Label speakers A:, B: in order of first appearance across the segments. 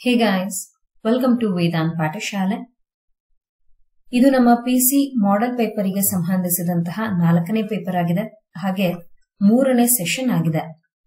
A: Hey guys welcome to Vedant Pathashale ಇದು ನಮ್ಮ PC model ಪೇಪರಿಗೆ ಸಂಬಂಧಿಸಿದಂತಹ ನಾಲ್ಕನೇ ಪೇಪರ್ ಆಗಿದೆ ಹಾಗೆ ಮೂರನೇ ಸೆಷನ್ ಆಗಿದೆ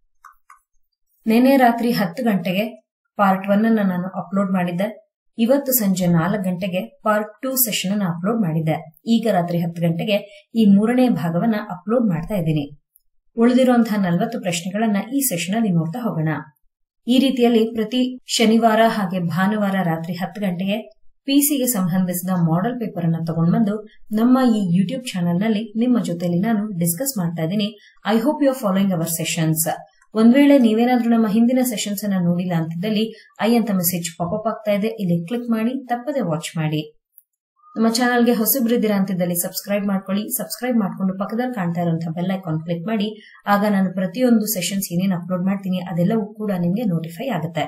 A: ನಿನ್ನೆ ರಾತ್ರಿ ಹತ್ತು ಗಂಟೆಗೆ ಪಾರ್ಟ್ ಒನ್ ಅನ್ನ ನಾನು ಅಪ್ಲೋಡ್ ಮಾಡಿದ್ದೆ ಇವತ್ತು ಸಂಜೆ ನಾಲ್ಕು ಗಂಟೆಗೆ ಪಾರ್ಟ್ ಟೂ ಸೆಷನ್ ಅನ್ನು ಅಪ್ಲೋಡ್ ಮಾಡಿದ್ದೆ ಈಗ ರಾತ್ರಿ ಹತ್ತು ಗಂಟೆಗೆ ಈ ಮೂರನೇ ಭಾಗವನ್ನ ಅಪ್ಲೋಡ್ ಮಾಡ್ತಾ ಇದ್ದೀನಿ ಉಳಿದಿರುವಂತಹ ನಲವತ್ತು ಪ್ರಶ್ನೆಗಳನ್ನ ಈ ಸೆಷನ್ ಅಲ್ಲಿ ನೋಡ್ತಾ ಹೋಗೋಣ ಈ ರೀತಿಯಲ್ಲಿ ಪ್ರತಿ ಶನಿವಾರ ಹಾಗೆ ಭಾನುವಾರ ರಾತ್ರಿ ಹತ್ತು ಗಂಟೆಗೆ ಪಿಸಿಗೆ ಸಂಬಂಧಿಸಿದ ಮಾಡೆಲ್ ಪೇಪರ್ ಅನ್ನ ತಗೊಂಡ್ ಬಂದು ನಮ್ಮ ಈ ಯೂಟ್ಯೂಬ್ ಚಾನೆಲ್ ನಲ್ಲಿ ನಿಮ್ಮ ಜೊತೆಲಿ ನಾನು ಡಿಸ್ಕಸ್ ಮಾಡ್ತಾ ಇದ್ದೀನಿ I hope you are following our sessions ಒಂದ್ ವೇಳೆ ನೀವೇನಾದ್ರೂ ನಮ್ಮ ಹಿಂದಿನ ಸೆಷನ್ಸ್ ಅನ್ನ ನೋಡಿಲ್ಲ ಅಂತಿದ್ದಲ್ಲಿ ಐ ಅಂತ ಮೆಸೇಜ್ ಪಾಪಪ್ ಆಗ್ತಾ ಇದೆ ಇಲ್ಲಿ ಕ್ಲಿಕ್ ಮಾಡಿ ತಪ್ಪದೆ ವಾಚ್ ಮಾಡಿ ನಮ್ಮ ಚಾನಲ್ಗೆ ಹೊಸಬ್ರಿದ್ದೀರಾ ಅಂತಿದ್ದಲ್ಲಿ ಸಬ್ಸ್ಕ್ರೈಬ್ ಮಾಡ್ಕೊಳ್ಳಿ ಸಬ್ಸ್ಕ್ರೈಬ್ ಮಾಡ್ಕೊಂಡು ಪಕ್ಕದಲ್ಲಿ ಕಾಣ್ತಾ ಇರುವಂತಹ ಬೆಲ್ ಐಕಾನ್ ಕ್ಲಿಕ್ ಮಾಡಿ ಆಗ ನಾನು ಪ್ರತಿಯೊಂದು ಸೆಷನ್ಸ್ ಏನೇನು ಅಪ್ಲೋಡ್ ಮಾಡ್ತೀನಿ ಅದೆಲ್ಲವೂ ಕೂಡ ನಿಮಗೆ ನೋಟಿಫೈ ಆಗುತ್ತೆ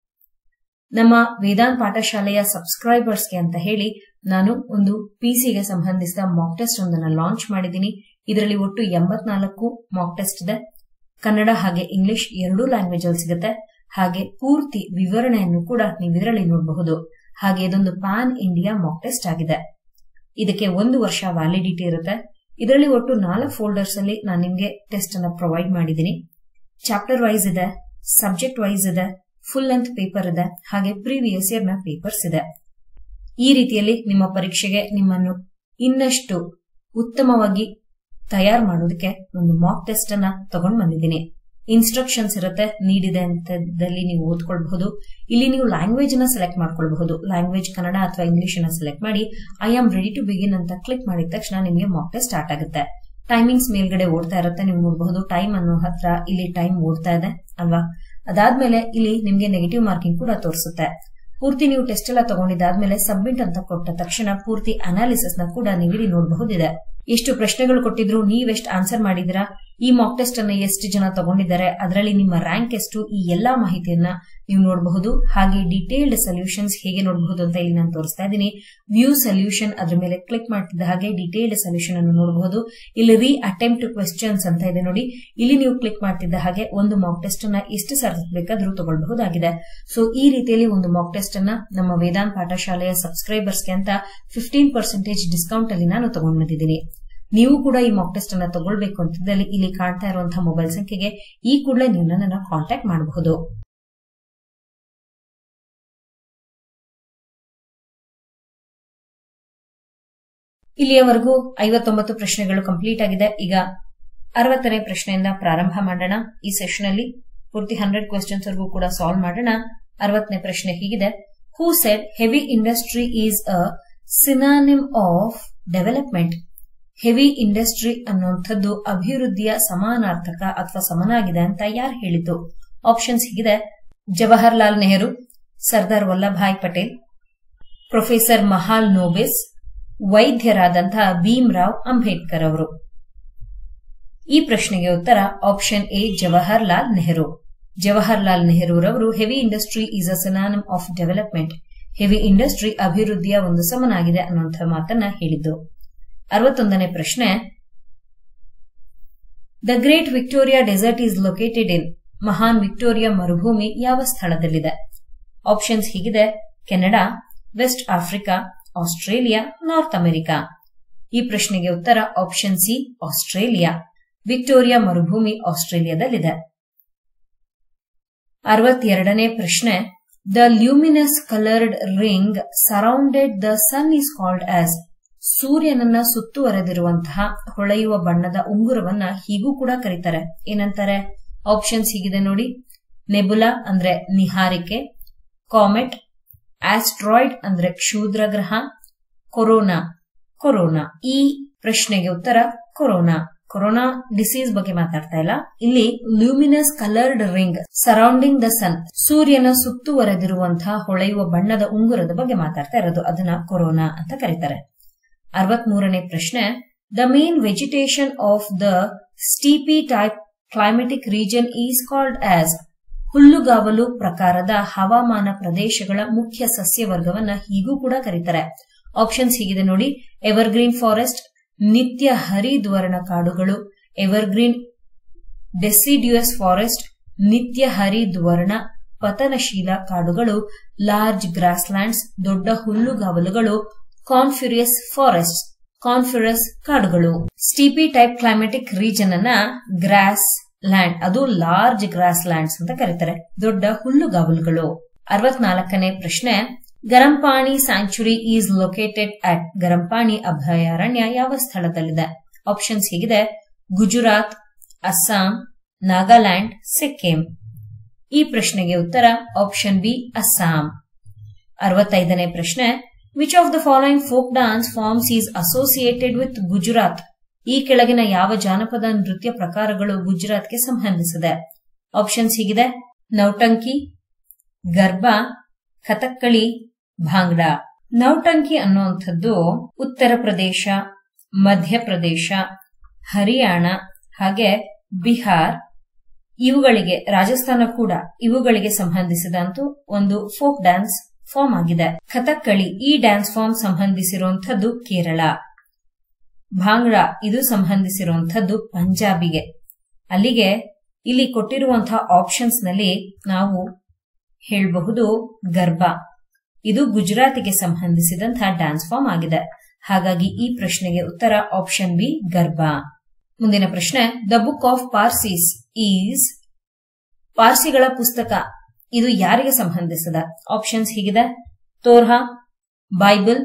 A: ನಮ್ಮ ವೇದಾಂತ್ ಪಾಠಶಾಲೆಯ ಸಬ್ಸ್ಕ್ರೈಬರ್ಸ್ಗೆ ಅಂತ ಹೇಳಿ ನಾನು ಒಂದು ಪಿಸಿಗೆ ಸಂಬಂಧಿಸಿದ ಮಾಕ್ ಟೆಸ್ಟ್ ಒಂದನ್ನು ಲಾಂಚ್ ಮಾಡಿದ್ದೀನಿ ಇದರಲ್ಲಿ ಒಟ್ಟು ಎಂಬತ್ನಾಲ್ಕು ಮಾಕ್ ಟೆಸ್ಟ್ ಇದೆ ಕನ್ನಡ ಹಾಗೆ ಇಂಗ್ಲಿಷ್ ಎರಡೂ ಲ್ಯಾಂಗ್ವೇಜ್ ಅಲ್ಲಿ ಸಿಗುತ್ತೆ ಹಾಗೆ ಪೂರ್ತಿ ವಿವರಣೆಯನ್ನು ಕೂಡ ನೀವು ಇದರಲ್ಲಿ ನೋಡಬಹುದು ಹಾಗೆ ಇದೊಂದು ಪ್ಯಾನ್ ಇಂಡಿಯಾ ಮಾಕ್ ಟೆಸ್ಟ್ ಆಗಿದೆ ಇದಕ್ಕೆ ಒಂದು ವರ್ಷ ವ್ಯಾಲಿಡಿಟಿ ಇರುತ್ತೆ ಇದರಲ್ಲಿ ಒಟ್ಟು ನಾಲ್ಕು ಫೋಲ್ಡರ್ಸ್ ಅಲ್ಲಿ ನಾನು ನಿಮಗೆ ಟೆಸ್ಟ್ ಅನ್ನ ಪ್ರೊವೈಡ್ ಮಾಡಿದ್ದೀನಿ ಚಾಪ್ಟರ್ ವೈಸ್ ಇದೆ ಸಬ್ಜೆಕ್ಟ್ ವೈಸ್ ಇದೆ ಫುಲ್ ಲೆಂತ್ ಪೇಪರ್ ಇದೆ ಹಾಗೆ ಪ್ರೀವಿಯಸ್ ಇಯರ್ ನ ಪೇಪರ್ಸ್ ಇದೆ ಈ ರೀತಿಯಲ್ಲಿ ನಿಮ್ಮ ಪರೀಕ್ಷೆಗೆ ನಿಮ್ಮನ್ನು ಇನ್ನಷ್ಟು ಉತ್ತಮವಾಗಿ ತಯಾರು ಮಾಡೋದಕ್ಕೆ ಒಂದು ಮಾಕ್ ಟೆಸ್ಟ್ ಅನ್ನ ತಗೊಂಡ್ ಬಂದಿದ್ದೀನಿ ಇನ್ಸ್ಟ್ರಕ್ಷನ್ಸ್ ಇರುತ್ತೆ ನೀಡಿದೆ ಅಂತದಲ್ಲಿ ನೀವು ಓದ್ಕೊಳ್ಬಹುದು ಇಲ್ಲಿ ನೀವು ಲ್ಯಾಂಗ್ವೇಜ್ ನ ಸೆಲೆಕ್ಟ್ ಮಾಡ್ಕೊಳ್ಬಹುದು ಲ್ಯಾಂಗ್ವೇಜ್ ಕನ್ನಡ ಅಥವಾ ಇಂಗ್ಲಿಷ್ ನ ಸೆಲೆಕ್ಟ್ ಮಾಡಿ I am ready to begin ಅಂತ ಕ್ಲಿಕ್ ಮಾಡಿದ ತಕ್ಷಣ ನಿಮಗೆ ಮಾಕ್ ಟೆಸ್ಟ್ ಸ್ಟಾರ್ಟ್ ಆಗುತ್ತೆ ಟೈಮಿಂಗ್ಸ್ ಮೇಲ್ಗಡೆ ಓಡ್ತಾ ಇರುತ್ತೆ ನೀವು ನೋಡಬಹುದು ಟೈಮ್ ಅನ್ನೋ ಹತ್ರ ಇಲ್ಲಿ ಟೈಮ್ ಓಡ್ತಾ ಇದೆ ಅಲ್ವಾ ಅದಾದ್ಮೇಲೆ ಇಲ್ಲಿ ನಿಮಗೆ ನೆಗೆಟಿವ್ ಮಾರ್ಕಿಂಗ್ ಕೂಡ ತೋರಿಸುತ್ತೆ ಪೂರ್ತಿ ನೀವು ಟೆಸ್ಟ್ ಎಲ್ಲ ತಗೊಂಡಿದ್ದಾದ್ಮೇಲೆ ಸಬ್ಮಿಟ್ ಅಂತ ಕೊಟ್ಟ ತಕ್ಷಣ ಪೂರ್ತಿ ಅನಾಲಿಸಿಸ್ ನ ಕೂಡ ನೀವು ಇಲ್ಲಿ ನೋಡಬಹುದಿದೆ ಎಷ್ಟು ಪ್ರಶ್ನೆಗಳು ಕೊಟ್ಟಿದ್ರು ನೀವೆಷ್ಟು ಆನ್ಸರ್ ಮಾಡಿದಿರಾ ಈ ಮಾಕ್ ಟೆಸ್ಟ್ ಅನ್ನ ಎಷ್ಟು ಜನ ತಗೊಂಡಿದ್ದಾರೆ ಅದರಲ್ಲಿ ನಿಮ್ಮ ರ್ಯಾಂಕ್ ಎಷ್ಟು ಈ ಎಲ್ಲಾ ಮಾಹಿತಿಯನ್ನ ನೀವು ನೋಡಬಹುದು ಹಾಗೆ ಡಿಟೇಲ್ಡ್ ಸೊಲ್ಯೂಷನ್ಸ್ ಹೇಗೆ ನೋಡಬಹುದು ಅಂತ ಇಲ್ಲಿ ನಾನು ತೋರಿಸ್ತಾ ಇದ್ದೀನಿ ವ್ಯೂ ಸೊಲ್ಯೂಷನ್ ಅದ್ರ ಮೇಲೆ ಕ್ಲಿಕ್ ಮಾಡ್ತಿದ್ದ ಹಾಗೆ ಡಿಟೇಲ್ಡ್ ಸೊಲ್ಯೂಷನ್ ಅನ್ನು ನೋಡಬಹುದು ಇಲ್ಲಿ ರೀ ಅಟೆಂಪ್ಟ್ ಕ್ವೆಶ್ಚನ್ಸ್ ಅಂತ ಇದೆ ನೋಡಿ ಇಲ್ಲಿ ನೀವು ಕ್ಲಿಕ್ ಮಾಡ್ತಿದ್ದ ಹಾಗೆ ಒಂದು ಮಾಕ್ ಟೆಸ್ಟ್ ಅನ್ನ ಎಷ್ಟು ಸರ್ ಬೇಕಾದ್ರೂ ತಗೊಳ್ಬಹುದಾಗಿದೆ ಸೊ ಈ ರೀತಿಯಲ್ಲಿ ಒಂದು ಮಾಕ್ ಟೆಸ್ಟ್ ಅನ್ನ ನಮ್ಮ ವೇದಾಂತ್ ಪಾಠಶಾಲೆಯ ಸಬ್ಸ್ಕ್ರೈಬರ್ಸ್ಗೆ ಅಂತ ಫಿಫ್ಟೀನ್ ಪರ್ಸೆಂಟೇಜ್ ಡಿಸ್ಕೌಂಟ್ ಅಲ್ಲಿ ನಾನು ತಗೊಂಡ್ ಬಂದಿದ್ದೀನಿ ನೀವು ಕೂಡ ಈ ಮಾಕ್ ಟೆಸ್ಟ್ ಅನ್ನ ತಗೊಳ್ಬೇಕು ಅಂತಿದ್ದಲ್ಲಿ ಇಲ್ಲಿ ಕಾಣ್ತಾ ಇರುವಂತಹ ಮೊಬೈಲ್ ಸಂಖ್ಯೆಗೆ ಈ ಕೂಡಲೇ ನೀವು ನನ್ನನ್ನು ಕಾಂಟ್ಯಾಕ್ಟ್ ಮಾಡಬಹುದು ಇಲ್ಲಿಯವರೆಗೂ ಐವತ್ತೊಂಬತ್ತು ಪ್ರಶ್ನೆಗಳು ಕಂಪ್ಲೀಟ್ ಆಗಿದೆ ಈಗ ಅರವತ್ತನೇ ಪ್ರಶ್ನೆಯಿಂದ ಪ್ರಾರಂಭ ಮಾಡೋಣ ಈ ಸೆಷನ್ ಅಲ್ಲಿ ಪೂರ್ತಿ ಹಂಡ್ರೆಡ್ ಕ್ವೆಶನ್ಸ್ ವರೆಗೂ ಕೂಡ ಸಾಲ್ವ್ ಮಾಡೋಣ ಅರವತ್ತನೇ ಪ್ರಶ್ನೆ ಹೀಗಿದೆ who said heavy industry is a synonym of development heavy industry ಅನ್ನುವಂಥದ್ದು ಅಭಿವೃದ್ಧಿಯ ಸಮಾನಾರ್ಥಕ ಅಥವಾ ಸಮನಾಗಿದೆ ಅಂತ ಯಾರು ಹೇಳಿತು ಆಪ್ಷನ್ಸ್ ಹೀಗಿದೆ ಜವಾಹರ್ಲಾಲ್ ನೆಹರು ಸರ್ದಾರ್ ವಲ್ಲಭಾಯ್ ಪಟೇಲ್ ಪ್ರೊಫೆಸರ್ ಮಹಾಲ್ ನೋಬೆಸ್ ವೈದ್ಯರಾದಂತಹ ಭೀಮ್ರಾವ್ ಅಂಬೇಡ್ಕರ್ ಅವರು ಈ ಪ್ರಶ್ನೆಗೆ ಉತ್ತರ ಆಪ್ಷನ್ ಎ ಜವಾಹರ್ಲಾಲ್ ನೆಹರು ಜವಾಹರ್ಲಾಲ್ ನೆಹರೂರವರು heavy industry is a synonym of development heavy industry ಅಭಿವೃದ್ಧಿಯ ಒಂದು ಸಮನಾಗಿದೆ ಅನ್ನುವಂಥ ಮಾತನ್ನ ಹೇಳಿದ್ದು ಅರವತ್ತೊಂದನೇ ಪ್ರಶ್ನೆ the great Victoria desert is located in ಮಹಾನ್ ವಿಕ್ಟೋರಿಯಾ ಮರುಭೂಮಿ ಯಾವ ಸ್ಥಳದಲ್ಲಿದೆ ಆಪ್ಷನ್ಸ್ ಹೀಗಿದೆ Canada West Africa Australia North America ಈ ಪ್ರಶ್ನೆಗೆ ಉತ್ತರ ಆಪ್ಷನ್ ಸಿ ಆಸ್ಟ್ರೇಲಿಯಾ ವಿಕ್ಟೋರಿಯಾ ಮರುಭೂಮಿ ಆಸ್ಟ್ರೇಲಿಯಾದಲ್ಲಿದೆ ಅರವತ್ತೆರಡನೇ ಪ್ರಶ್ನೆ the luminous coloured ring surrounded the sun is called as ಸೂರ್ಯನನ್ನ ಸುತ್ತುವರೆದಿರುವಂತಹ ಹೊಳೆಯುವ ಬಣ್ಣದ ಉಂಗುರವನ್ನ ಹೀಗೂ ಕೂಡ ಕರೀತಾರೆ ಏನಂತಾರೆ ಆಪ್ಷನ್ಸ್ ಹೀಗಿದೆ ನೋಡಿ ನೆಬುಲಾ ಅಂದ್ರೆ ನಿಹಾರಿಕೆ ಕಾಮೆಟ್ ಆಸ್ಟ್ರಾಯ್ಡ್ ಅಂದ್ರೆ ಕ್ಷೂದ್ರ ಗ್ರಹ ಕೊರೋನಾ ಕೊರೋನಾ ಈ ಪ್ರಶ್ನೆಗೆ ಉತ್ತರ ಕೊರೋನಾ ಕೊರೋನಾ ಡಿಸೀಸ್ ಬಗ್ಗೆ ಮಾತಾಡ್ತಾ ಇಲ್ಲ ಇಲ್ಲಿ luminous coloured ring surrounding the sun ಸೂರ್ಯನ ಸುತ್ತುವರೆದಿರುವಂತಹ ಹೊಳೆಯುವ ಬಣ್ಣದ ಉಂಗುರದ ಬಗ್ಗೆ ಮಾತಾಡ್ತಾ ಇರೋದು ಅದನ್ನ ಕೊರೋನಾ ಅಂತ ಕರೀತಾರೆ ಅರವತ್ಮೂರನೇ ಪ್ರಶ್ನೆ the main vegetation of the steppe type climatic region is called as ಹುಲ್ಲುಗಾವಲು ಪ್ರಕಾರದ ಹವಾಮಾನ ಪ್ರದೇಶಗಳ ಮುಖ್ಯ ಸಸ್ಯವರ್ಗವನ್ನ ಹೀಗೂ ಕೂಡ ಕರೀತಾರೆ ಆಪ್ಷನ್ಸ್ ಹೀಗಿದೆ ನೋಡಿ ಎವರ್ಗ್ರೀನ್ ಫಾರೆಸ್ಟ್ ನಿತ್ಯ ಹರಿದ್ವರ್ಣ ಕಾಡುಗಳು ಎವರ್ಗ್ರೀನ್ ಡೆಸಿಡ್ಯೂಯಸ್ ಫಾರೆಸ್ಟ್ ನಿತ್ಯ ಹರಿದ್ವರ್ಣ ಪತನಶೀಲ ಕಾಡುಗಳು ಲಾರ್ಜ್ ಗ್ರಾಸ್ಲ್ಯಾಂಡ್ಸ್ ದೊಡ್ಡ ಹುಲ್ಲುಗಾವಲುಗಳು ಕಾನ್ಫ್ಯೂರಿಯಸ್ ಫಾರೆಸ್ಟ್ ಕಾನ್ಫ್ಯೂರಸ್ ಕಾಡುಗಳು ಸ್ಟೀಪಿ ಟೈಪ್ ಕ್ಲೈಮೆಟಿಕ್ ರೀಜನ್ ಅನ್ನ ಗ್ರಾಸ್ ಲ್ಯಾಂಡ್ ಅದು ಲಾರ್ಜ್ ಗ್ರಾಸ್ ಲ್ಯಾಂಡ್ಸ್ ಅಂತ ಕರೀತಾರೆ ದೊಡ್ಡ ಹುಲ್ಲುಗಾವಲುಗಳು ಅರವತ್ನಾಲ್ಕನೇ ಪ್ರಶ್ನೆ Garampani sanctuary is located at Garampani ಅಭಯಾರಣ್ಯ ಯಾವ ಸ್ಥಳದಲ್ಲಿದೆ ಆಪ್ಷನ್ಸ್ ಹೀಗಿದೆ ಗುಜರಾತ್ ಅಸ್ಸಾಂ ನಾಗಾಲ್ಯಾಂಡ್ ಸಿಕ್ಕಿಂ ಈ ಪ್ರಶ್ನೆಗೆ ಉತ್ತರ ಆಪ್ಷನ್ ಬಿ ಅಸ್ಸಾಂ ಅರವತ್ತೈದನೇ ಪ್ರಶ್ನೆ which of the following folk dance forms is associated with Gujarat ಈ ಕೆಳಗಿನ ಯಾವ ಜಾನಪದ ನೃತ್ಯ ಪ್ರಕಾರಗಳು ಗುಜರಾತ್ಗೆ ಸಂಬಂಧಿಸಿದೆ ಆಪ್ಷನ್ಸ್ ಹೀಗಿದೆ ನೌಟಂಕಿ ಗರ್ಭ ಕಥಕ್ಕಳಿ ಭಾಂಗ್ಡಾ ನೌಟಂಕಿ ಅನ್ನುವಂಥದ್ದು ಉತ್ತರ ಪ್ರದೇಶ ಮಧ್ಯಪ್ರದೇಶ ಹರಿಯಾಣ ಹಾಗೆ ಬಿಹಾರ್ ಇವುಗಳಿಗೆ ರಾಜಸ್ಥಾನ ಕೂಡ ಇವುಗಳಿಗೆ ಸಂಬಂಧಿಸಿದಂತೂ ಒಂದು ಫೋಕ್ ಡ್ಯಾನ್ಸ್ ಫಾರ್ಮ್ ಆಗಿದೆ ಕಥಕ್ಕಳಿ ಈ ಡ್ಯಾನ್ಸ್ ಫಾರ್ಮ್ ಸಂಬಂಧಿಸಿರುವಂತದ್ದು ಕೇರಳ ಭಾಂಗ್ಡಾ ಇದು ಸಂಬಂಧಿಸಿರುವಂತದ್ದು ಪಂಜಾಬಿಗೆ ಅಲ್ಲಿಗೆ ಇಲ್ಲಿ ಕೊಟ್ಟಿರುವಂತಹ ಆಪ್ಷನ್ಸ್ ನಲ್ಲಿ ನಾವು ಹೇಳಬಹುದು ಗರ್ಭ ಇದು ಗುಜರಾತಿಗೆ ಸಂಬಂಧಿಸಿದಂತಹ ಡ್ಯಾನ್ಸ್ ಫಾರ್ಮ್ ಆಗಿದೆ ಹಾಗಾಗಿ ಈ ಪ್ರಶ್ನೆಗೆ ಉತ್ತರ ಆಪ್ಷನ್ ಬಿ ಗರ್ಭ ಮುಂದಿನ ಪ್ರಶ್ನೆ the book of Parsis is ಪಾರ್ಸಿಗಳ ಪುಸ್ತಕ ಇದು ಯಾರಿಗೆ ಸಂಬಂಧಿಸಿದ ಆಪ್ಷನ್ಸ್ ಹೀಗಿದೆ Torah Bible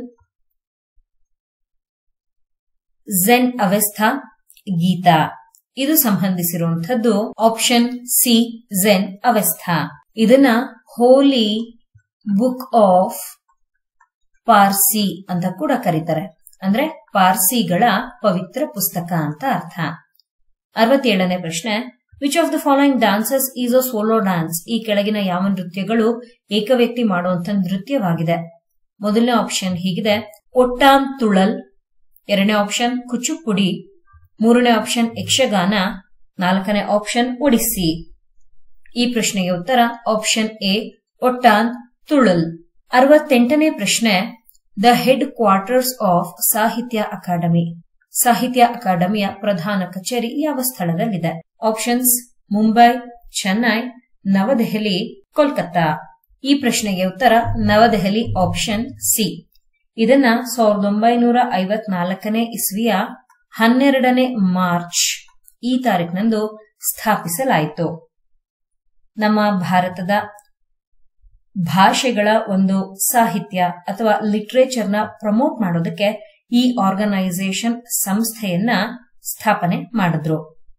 A: Zend Avesta Gita ಇದು ಸಂಬಂಧಿಸಿರುವಂತದ್ದು ಆಪ್ಷನ್ ಸಿ ಝೆನ್ ಅವಸ್ಥಾ ಇದನ್ನ ಹೋಲಿ ಬುಕ್ ಆಫ್ ಪಾರ್ಸಿ ಅಂತ ಕೂಡ ಕರೀತಾರೆ ಅಂದ್ರೆ ಪಾರ್ಸಿಗಳ ಪವಿತ್ರ ಪುಸ್ತಕ ಅಂತ ಅರ್ಥ ಅರವತ್ತೇಳನೇ ಪ್ರಶ್ನೆ which of the following dances is a solo dance ಈ ಕೆಳಗಿನ ಯಾವ ನೃತ್ಯಗಳು ಏಕವ್ಯಕ್ತಿ ಮಾಡುವಂತ ನೃತ್ಯವಾಗಿದೆ ಮೊದಲನೇ ಆಪ್ಷನ್ ಹೀಗಿದೆ ಒಟ್ಟಾನ್ ತುಳಲ್ ಎರಡನೇ ಆಪ್ಷನ್ ಕುಚುಪುಡಿ ಮೂರನೇ ಆಪ್ಷನ್ ಯಕ್ಷಗಾನ ನಾಲ್ಕನೇ ಆಪ್ಷನ್ ಒಡಿಸ್ಸಿ ಈ ಪ್ರಶ್ನೆಗೆ ಉತ್ತರ ಆಪ್ಷನ್ ಎ ಒಟ್ಟಾನ್ ತುಳಲ್ ಅರವತ್ತೆಂಟನೇ ಪ್ರಶ್ನೆ the headquarters of Sahitya Akademi Sahitya ಅಕಾಡೆಮಿಯ ಪ್ರಧಾನ ಕಚೇರಿ ಯಾವ ಸ್ಥಳದಲ್ಲಿದೆ ಆಪ್ಷನ್ಸ್ ಮುಂಬೈ ಚೆನ್ನೈ ನವದೆಹಲಿ ಕೋಲ್ಕತ್ತಾ ಈ ಪ್ರಶ್ನೆಗೆ ಉತ್ತರ ನವದೆಹಲಿ ಆಪ್ಷನ್ ಸಿ ಇದನ್ನ ಸಾವಿರದ ಒಂಬೈನೂರ ಐವತ್ನಾಲ್ಕನೇ ಇಸ್ವಿಯ ಹನ್ನೆರಡನೇ ಮಾರ್ಚ್ ಈ ತಾರೀಕಿನಂದು ಸ್ಥಾಪಿಸಲಾಯಿತು ನಮ್ಮ ಭಾರತದ ಭಾಷೆಗಳ ಒಂದು ಸಾಹಿತ್ಯ ಅಥವಾ ಲಿಟ್ರೇಚರ್ನ ಪ್ರಮೋಟ್ ಮಾಡೋದಕ್ಕೆ ಈ ಆರ್ಗನೈಸೇಷನ್ ಸಂಸ್ಥೆಯನ್ನ ಸ್ಥಾಪನೆ ಮಾಡಿದ್ರು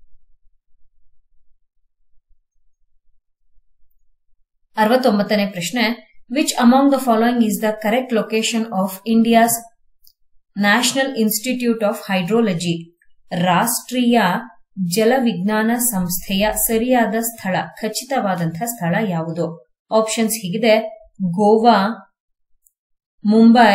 A: ಅರವತ್ತೊಂಬತ್ತನೇ ಪ್ರಶ್ನೆ which among the following is the correct location of India's national institute of hydrology ರಾಷ್ಟ್ರೀಯ ಜಲವಿಜ್ಞಾನ ಸಂಸ್ಥೆಯ ಸರಿಯಾದ ಸ್ಥಳ ಖಚಿತವಾದಂತಹ ಸ್ಥಳ ಯಾವುದು ಆಪ್ಷನ್ಸ್ ಹೀಗಿದೆ ಗೋವಾ ಮುಂಬೈ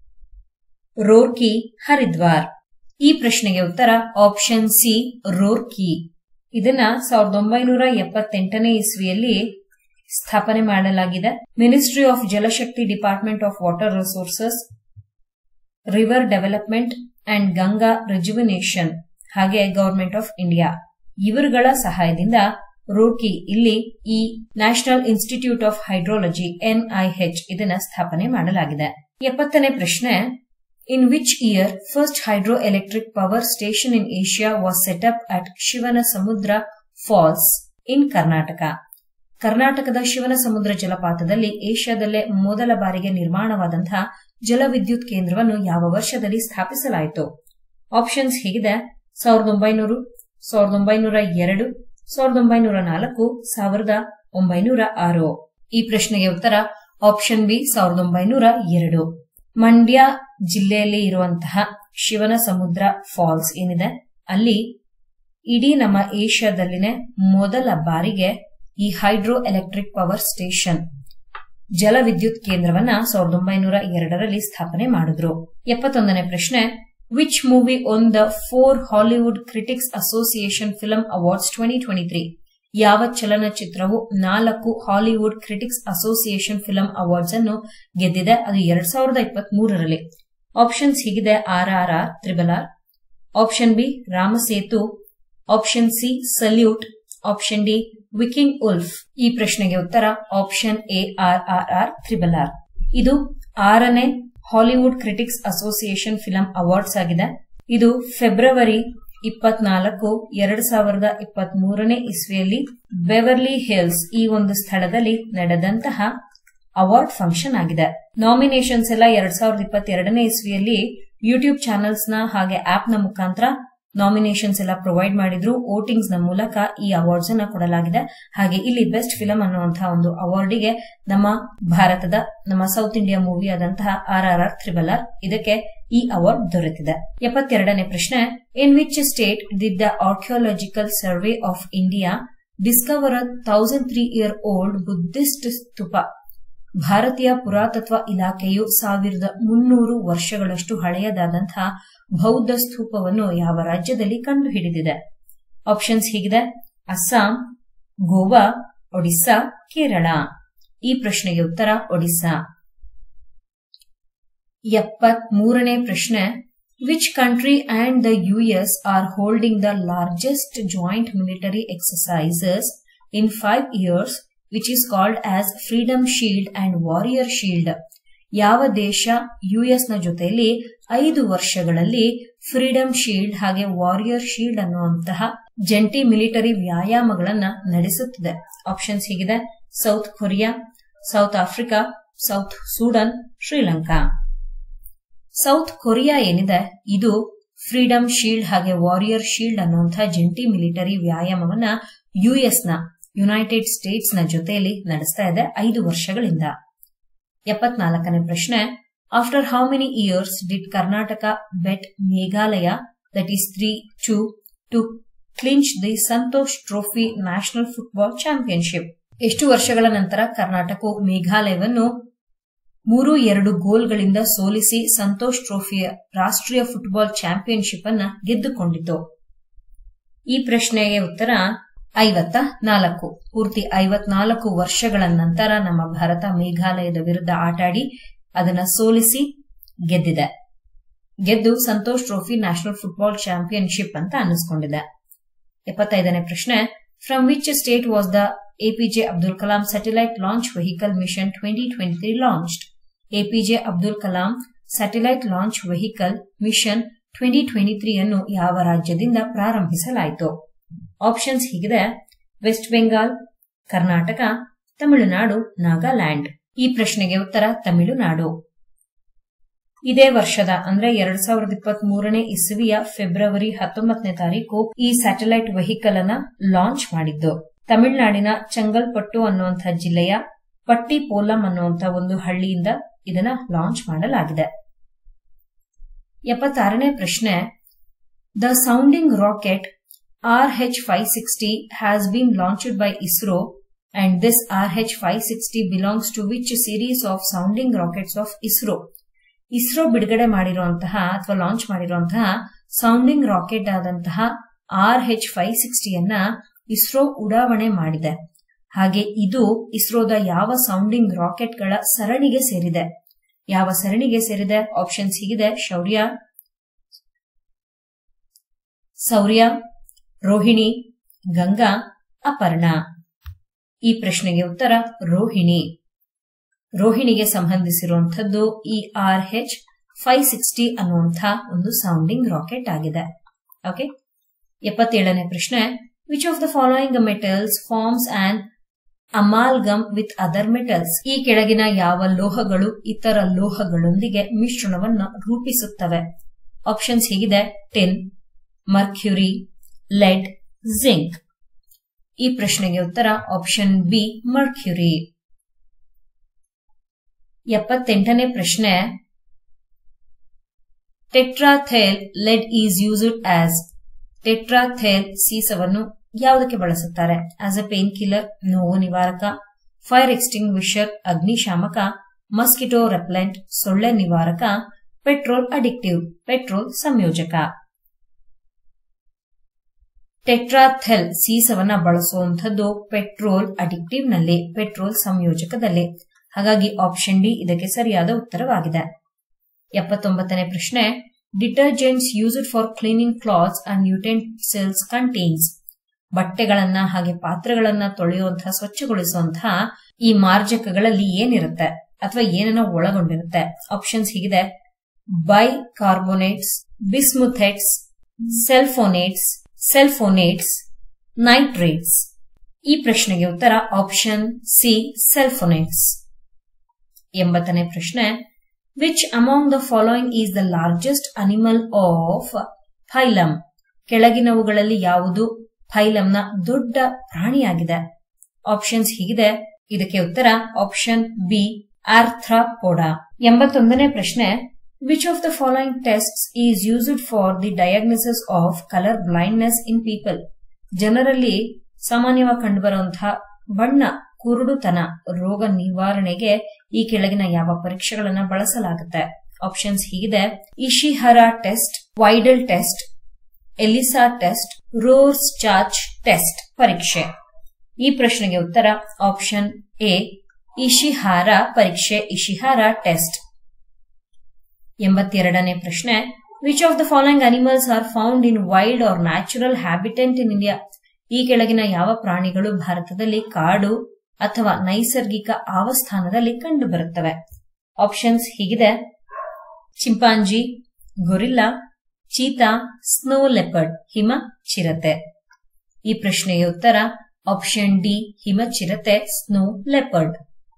A: ರೋರ್ಕಿ ಹರಿದ್ವಾರ್ ಈ ಪ್ರಶ್ನೆಗೆ ಉತ್ತರ ಆಪ್ಷನ್ ಸಿ ರೋರ್ಕಿ ಇದನ್ನ ಸಾವಿರದ ಒಂಬೈನೂರ ಎಪ್ಪತ್ತೆಂಟನೇ ಇಸ್ವಿಯಲ್ಲಿ ಸ್ಥಾಪನೆ ಮಾಡಲಾಗಿದೆ ministry of Jal Shakti department of water resources river development and Ganga rejuvenation ಹಾಗೆ ಗವರ್ಮೆಂಟ್ ಆಫ್ ಇಂಡಿಯಾ ಇವರುಗಳ ಸಹಾಯದಿಂದ ರೂರ್ಕಿ ಇಲ್ಲಿ ಈ national institute of hydrology NIH ಇದನ್ನ ಸ್ಥಾಪನೆ ಮಾಡಲಾಗಿದೆ ಎಪ್ಪತ್ತನೇ ಪ್ರಶ್ನೆ in which year first hydro electric power station in Asia was set up at Shivanasamudra falls in Karnataka ಕರ್ನಾಟಕದ ಶಿವನ ಸಮುದ್ರ ಜಲಪಾತದಲ್ಲಿ ಏಷ್ಯಾದಲ್ಲೇ ಮೊದಲ ಬಾರಿಗೆ ನಿರ್ಮಾಣವಾದಂತಹ ಜಲವಿದ್ಯುತ್ ಕೇಂದ್ರವನ್ನು ಯಾವ ವರ್ಷದಲ್ಲಿ ಸ್ಥಾಪಿಸಲಾಯಿತು ಆಪ್ಷನ್ಸ್ ಹೀಗಿದೆ ಸಾವಿರದ ಒಂಬೈನೂರು ಸಾವಿರದ ಒಂಬೈನೂರ ಎರಡು ಸಾವಿರದ ಒಂಬೈನೂರ ನಾಲ್ಕು ಸಾವಿರದ ಒಂಬೈನೂರ ಆರು ಈ ಪ್ರಶ್ನೆಗೆ ಉತ್ತರ ಆಪ್ಷನ್ ಬಿ ಸಾವಿರದ ಒಂಬೈನೂರ ಎರಡು ಮಂಡ್ಯ ಜಿಲ್ಲೆಯಲ್ಲಿ ಇರುವಂತಹ ಶಿವನ ಸಮುದ್ರ ಫಾಲ್ಸ್ ಏನಿದೆ ಅಲ್ಲಿ ಇಡೀ ನಮ್ಮ ಏಷ್ಯಾದಲ್ಲಿನೇ ಮೊದಲ ಬಾರಿಗೆ ಈ ಹೈಡ್ರೋ ಎಲೆಕ್ಟ್ರಿಕ್ ಪವರ್ ಸ್ಟೇಷನ್ ಜಲವಿದ್ಯುತ್ ಕೇಂದ್ರವನ್ನ ಸಾವಿರದ ಒಂಬೈನೂರ ಎರಡರಲ್ಲಿ ಸ್ಥಾಪನೆ ಮಾಡಿದ್ರು ಎಪ್ಪತ್ತೊಂದನೇ ಪ್ರಶ್ನೆ which movie won the four Hollywood critics association film awards twenty twenty three ಯಾವ ಚಲನಚಿತ್ರವು ನಾಲ್ಕು Hollywood critics association film awards ಅನ್ನು ಗೆದ್ದಿದೆ ಅದು ಎರಡ್ ಸಾವಿರದ ಇಪ್ಪತ್ತ್ ಮೂರರಲ್ಲಿ ಆಪ್ಷನ್ಸ್ ಹೀಗಿದೆ R R R triple R option B Ram Setu option C salute option D Viking Wolf ಈ ಪ್ರಶ್ನೆಗೆ ಉತ್ತರ option A R R R triple R ಇದು ಆರನೇ Hollywood critics association film awards ಆಗಿದೆ ಇದು ಫೆಬ್ರವರಿ ಇಪ್ಪತ್ನಾಲ್ಕು ಎರಡ್ ಸಾವಿರದ ಇಪ್ಪತ್ತ್ ಮೂರನೇ ಇಸ್ವಿಯಲ್ಲಿ ಬೆವರ್ಲಿ ಹಿಲ್ಸ್ ಈ ಒಂದು ಸ್ಥಳದಲ್ಲಿ ನಡೆದಂತಹ ಅವಾರ್ಡ್ ಫಂಕ್ಷನ್ ಆಗಿದೆ ನಾಮಿನೇಷನ್ಸ್ ಎಲ್ಲ ಎರಡ್ ಸಾವಿರದ ಇಪ್ಪತ್ತೆರಡನೇ ಇಸ್ವಿಯಲ್ಲಿ ಯೂಟ್ಯೂಬ್ ಚಾನೆಲ್ಸ್ ನ ಹಾಗೆ ಆಪ್ ನ ಮುಖಾಂತರ ನಾಮಿನೇಷನ್ಸ್ ಎಲ್ಲ ಪ್ರೊವೈಡ್ ಮಾಡಿದ್ರು ವೋಟಿಂಗ್ಸ್ ನ ಮೂಲಕ ಈ ಅವಾರ್ಡ್ಸ್ ಅನ್ನ ಕೊಡಲಾಗಿದೆ ಹಾಗೆ ಇಲ್ಲಿ ಬೆಸ್ಟ್ ಫಿಲಂ ಅನ್ನುವಂತಹ ಒಂದು ಅವಾರ್ಡಿಗೆ ನಮ್ಮ ಭಾರತದ ನಮ್ಮ ಸೌತ್ ಇಂಡಿಯಾ ಮೂವಿ ಆದಂತಹ R R R triple R ಇದಕ್ಕೆ ಈ ಅವಾರ್ಡ್ ದೊರೆತಿದೆ ಎಪ್ಪತ್ತೆರಡನೇ ಪ್ರಶ್ನೆ in which state did the archaeological survey of India discover a thousand three year old Buddhist stupa ಭಾರತೀಯ ಪುರಾತತ್ವ ಇಲಾಖೆಯು ಸಾವಿರದ ಮುನ್ನೂರು ವರ್ಷಗಳಷ್ಟು ಹಳೆಯದಾದಂತಹ ಬೌದ್ಧ ಸ್ತೂಪವನ್ನು ಯಾವ ರಾಜ್ಯದಲ್ಲಿ ಕಂಡುಹಿಡಿದಿದೆ ಆಪ್ಷನ್ಸ್ ಹೀಗಿದೆ ಅಸ್ಸಾಂ ಗೋವಾ ಒಡಿಸ್ಸಾ ಕೇರಳ ಈ ಪ್ರಶ್ನೆಗೆ ಉತ್ತರ ಒಡಿಸ್ಸಾ ಎಪ್ಪತ್ ಮೂರನೇ ಪ್ರಶ್ನೆ which country and the US are holding the largest joint military exercises in five years which is called as freedom shield and warrior shield ಯಾವ ದೇಶ ಯುಎಸ್ ನ ಜೊತೆಯಲ್ಲಿ ಐದು ವರ್ಷಗಳಲ್ಲಿ ಫ್ರೀಡಮ್ ಶೀಲ್ಡ್ ಹಾಗೆ ವಾರಿಯರ್ ಶೀಲ್ಡ್ ಅನ್ನುವಂತಹ ಜಂಟಿ ಮಿಲಿಟರಿ ವ್ಯಾಯಾಮಗಳನ್ನ ನಡೆಸುತ್ತಿದೆ ಆಪ್ಷನ್ಸ್ ಹೀಗಿದೆ South Korea South Africa South Sudan Sri Lanka South Korea ಏನಿದೆ ಇದು ಫ್ರೀಡಮ್ ಶೀಲ್ಡ್ ಹಾಗೆ ವಾರಿಯರ್ ಶೀಲ್ಡ್ ಅನ್ನುವಂತಹ ಜಂಟಿ ಮಿಲಿಟರಿ ವ್ಯಾಯಾಮವನ್ನ ಯುಎಸ್ ನ ಯುನೈಟೆಡ್ ಸ್ಟೇಟ್ಸ್ ನ ಜೊತೆಯಲ್ಲಿ ನಡೆಸ್ತಾ ಇದೆ ಐದು ವರ್ಷಗಳಿಂದ ಎಪ್ಪತ್ನಾಲ್ಕನೇ ಪ್ರಶ್ನೆ after how many years did Karnataka beat Meghalaya that is three to two clinch the Santosh trophy national football championship ಎಷ್ಟು ವರ್ಷಗಳ ನಂತರ ಕರ್ನಾಟಕವು ಮೇಘಾಲಯವನ್ನು ಮೂರು ಎರಡು ಗೋಲ್ಗಳಿಂದ ಸೋಲಿಸಿ ಸಂತೋಷ್ ಟ್ರೋಫಿಯ ರಾಷ್ಟ್ರೀಯ ಫುಟ್ಬಾಲ್ ಚಾಂಪಿಯನ್ಶಿಪ್ ಅನ್ನ ಗೆದ್ದುಕೊಂಡಿತು ಈ ಪ್ರಶ್ನೆಗೆ ಉತ್ತರ ಐವತ್ತ ನಾಲ್ಕು ಪೂರ್ತಿ ಐವತ್ನಾಲ್ಕು ವರ್ಷಗಳ ನಂತರ ನಮ್ಮ ಭಾರತ ಮೇಘಾಲಯದ ವಿರುದ್ಧ ಆಟಾಡಿ ಅದನ್ನ ಸೋಲಿಸಿ ಗೆದ್ದಿದೆ ಗೆದ್ದು Santosh trophy national football championship ಅಂತ ಅನ್ನಿಸ್ಕೊಂಡಿದೆ ಎಪ್ಪತ್ತೈದನೇ ಪ್ರಶ್ನೆ from which state was the APJ Abdul Kalam satellite launch vehicle mission twenty twenty three launched APJ Abdul Kalam satellite launch vehicle mission twenty twenty three ಅನ್ನು ಯಾವ ರಾಜ್ಯದಿಂದ ಪ್ರಾರಂಭಿಸಲಾಯಿತು ಆಪ್ಷನ್ಸ್ ಹೀಗಿದೆ ವೆಸ್ಟ್ ಬೆಂಗಾಲ್ ಕರ್ನಾಟಕ ತಮಿಳುನಾಡು ನಾಗಾಲ್ಯಾಂಡ್ ಈ ಪ್ರಶ್ನೆಗೆ ಉತ್ತರ ತಮಿಳುನಾಡು ಇದೇ ವರ್ಷದ ಅಂದ್ರೆ ಎರಡ್ ಸಾವಿರದ ಇಪ್ಪತ್ತ್ ಮೂರನೇ ಇಸವಿಯ ಫೆಬ್ರವರಿ ಹತ್ತೊಂಬತ್ತನೇ ತಾರೀಕು ಈ ಸ್ಯಾಟಲೈಟ್ ವೆಹಿಕಲ್ ಅನ್ನ ಲಾಂಚ್ ಮಾಡಿದ್ದು ತಮಿಳುನಾಡಿನ ಚಂಗಲ್ಪಟ್ಟು ಅನ್ನುವಂತಹ ಜಿಲ್ಲೆಯ ಪಟ್ಟಿಪೋಲಂ ಅನ್ನುವಂತಹ ಒಂದು ಹಳ್ಳಿಯಿಂದ ಇದನ್ನ ಲಾಂಚ್ ಮಾಡಲಾಗಿದೆ ಎಪ್ಪತ್ತಾರನೇ ಪ್ರಶ್ನೆ the sounding rocket RH560 has been launched by ISRO and this RH560 belongs to which series of sounding rockets of ISRO. ISRO ಬಿಡುಗಡೆ ಮಾಡಿರುವಂತಹ ಅಥವಾ ಲಾಂಚ್ ಮಾಡಿರುವಂತಹ ಸೌಂಡಿಂಗ್ ರಾಕೆಟ್ ಆದಂತಹ ಆರ್ ಹೆಚ್ ಫೈವ್ ಸಿಕ್ಸ್ಟಿಯನ್ನ ಇಸ್ರೋ ಉಡಾವಣೆ ಮಾಡಿದೆ ಹಾಗೆ ಇದು ಇಸ್ರೋದ ಯಾವ ಸೌಂಡಿಂಗ್ ರಾಕೆಟ್ಗಳ ಸರಣಿಗೆ ಸೇರಿದೆ ಯಾವ ಸರಣಿಗೆ ಸೇರಿದೆ ಆಪ್ಷನ್ಸ್ ಹೀಗಿದೆ ಶೌರ್ಯ ಸೌರ್ಯ ರೋಹಿಣಿ ಗಂಗಾ ಅಪರ್ಣ ಈ ಪ್ರಶ್ನೆಗೆ ಉತ್ತರ ರೋಹಿಣಿ ರೋಹಿಣಿಗೆ ಸಂಬಂಧಿಸಿರುವಂತದ್ದು ಈ ಆರ್ ಹೆಚ್ ಫೈವ್ ಸಿಕ್ಸ್ಟಿ ಅನ್ನುವಂತಹ ಒಂದು ಸೌಂಡಿಂಗ್ ರಾಕೆಟ್ ಆಗಿದೆ ಓಕೆ ಎಪ್ಪತ್ತೇಳನೇ ಪ್ರಶ್ನೆ which of the following metals forms and amalgam with other metals ಈ ಕೆಳಗಿನ ಯಾವ ಲೋಹಗಳು ಇತರ ಲೋಹಗಳೊಂದಿಗೆ ಮಿಶ್ರಣವನ್ನು ರೂಪಿಸುತ್ತವೆ ಆಪ್ಷನ್ಸ್ ಹೀಗಿದೆ ಟಿನ್ ಮರ್ಕ್ಯುರಿ ಲೆಡ್ ಜಿಂಕ್ ಈ ಪ್ರಶ್ನೆಗೆ ಉತ್ತರ ಆಪ್ಷನ್ ಬಿ ಮರ್ಕ್ಯುರಿ ಎಪ್ಪತ್ತೆಂಟನೇ ಪ್ರಶ್ನೆ tetraethyl lead is used as tetraethyl ಸೀಸವನ್ನು ಯಾವುದಕ್ಕೆ ಬಳಸುತ್ತಾರೆ ಆಸ್ ಅ ಪೇನ್ ಕಿಲ್ಲರ್ ನೋವು ನಿವಾರಕ ಫೈರ್ ಎಕ್ಸ್ಟಿಂಗ್ವಿಷರ್ ಅಗ್ನಿಶಾಮಕ ಮಸ್ಕಿಟೋ ರೆಪ್ಲೆಂಟ್ ಸೊಳ್ಳೆ ನಿವಾರಕ ಪೆಟ್ರೋಲ್ ಅಡಿಕ್ಟಿವ್ ಪೆಟ್ರೋಲ್ ಸಂಯೋಜಕ ಟೆಟ್ರಾಥೆಲ್ ಸೀಸವನ್ನ ಬಳಸುವಂತದ್ದು ಪೆಟ್ರೋಲ್ ಅಡಿಕ್ಟಿವ್ ನಲ್ಲಿ ಪೆಟ್ರೋಲ್ ಸಂಯೋಜಕದಲ್ಲಿ ಹಾಗಾಗಿ ಆಪ್ಷನ್ ಡಿ ಇದಕ್ಕೆ ಸರಿಯಾದ ಉತ್ತರವಾಗಿದೆ ಎಪ್ಪತ್ತೊಂಬತ್ತನೇ ಪ್ರಶ್ನೆ detergents used for cleaning clothes and utensils contains ಬಟ್ಟೆಗಳನ್ನ ಹಾಗೆ ಪಾತ್ರೆಗಳನ್ನ ತೊಳೆಯುವಂತಹ ಸ್ವಚ್ಛಗೊಳಿಸುವಂತಹ ಈ ಮಾರ್ಜಕಗಳಲ್ಲಿ ಏನಿರುತ್ತೆ ಅಥವಾ ಏನನ್ನ ಒಳಗೊಂಡಿರುತ್ತೆ ಆಪ್ಷನ್ಸ್ ಹೀಗಿದೆ bicarbonates bismuthates sulphonates sulphonates nitrates ಈ ಪ್ರಶ್ನೆಗೆ ಉತ್ತರ ಆಪ್ಷನ್ ಸಿ ಸೆಲ್ಫೋನೇಟ್ಸ್ ಎಂಬತ್ತನೇ ಪ್ರಶ್ನೆ which among the following is the largest animal of phylum ಕೆಳಗಿನವುಗಳಲ್ಲಿ ಯಾವುದು ಫೈಲಂನ ದೊಡ್ಡ ಪ್ರಾಣಿಯಾಗಿದೆ ಆಪ್ಷನ್ಸ್ ಹೀಗಿದೆ ಇದಕ್ಕೆ ಉತ್ತರ ಆಪ್ಷನ್ ಬಿ ಆರ್ಥ್ರಾಪೋಡಾ ಎಂಬತ್ತೊಂದನೇ ಪ್ರಶ್ನೆ which of the following test is used for the diagnosis of colour blindness in people ಜನರಲ್ಲಿ ಸಾಮಾನ್ಯವಾಗಿ ಕಂಡುಬರುವಂತಹ ಬಣ್ಣ ಕುರುಡುತನ ರೋಗ ನಿವಾರಣೆಗೆ ಈ ಕೆಳಗಿನ ಯಾವ ಪರೀಕ್ಷೆಗಳನ್ನು ಬಳಸಲಾಗುತ್ತೆ ಆಪ್ಷನ್ಸ್ ಹೀಗಿದೆ Ishihara test Widal test ELISA test Rorschach test ಪರೀಕ್ಷೆ ಈ ಪ್ರಶ್ನೆಗೆ ಉತ್ತರ ಆಪ್ಷನ್ ಎ ಇಶಿಹಾರ ಪರೀಕ್ಷೆ ಇಶಿಹಾರ ಟೆಸ್ಟ್ ಎಂಬತ್ತೆರಡನೇ ಪ್ರಶ್ನೆ which of the following animals are found in wild or natural habitant in India ಈ ಕೆಳಗಿನ ಯಾವ ಪ್ರಾಣಿಗಳು ಭಾರತದಲ್ಲಿ ಕಾಡು ಅಥವಾ ನೈಸರ್ಗಿಕ ಆವಸ್ಥಾನದಲ್ಲಿ ಕಂಡುಬರುತ್ತವೆ ಆಪ್ಷನ್ಸ್ ಹೀಗಿದೆ chimpanzee gorilla cheetah snow leopard ಹಿಮ ಚಿರತೆ ಈ ಪ್ರಶ್ನೆಯ ಉತ್ತರ ಆಪ್ಷನ್ ಡಿ ಹಿಮ ಚಿರತೆ ಸ್ನೋ ಲೆಪರ್ಡ್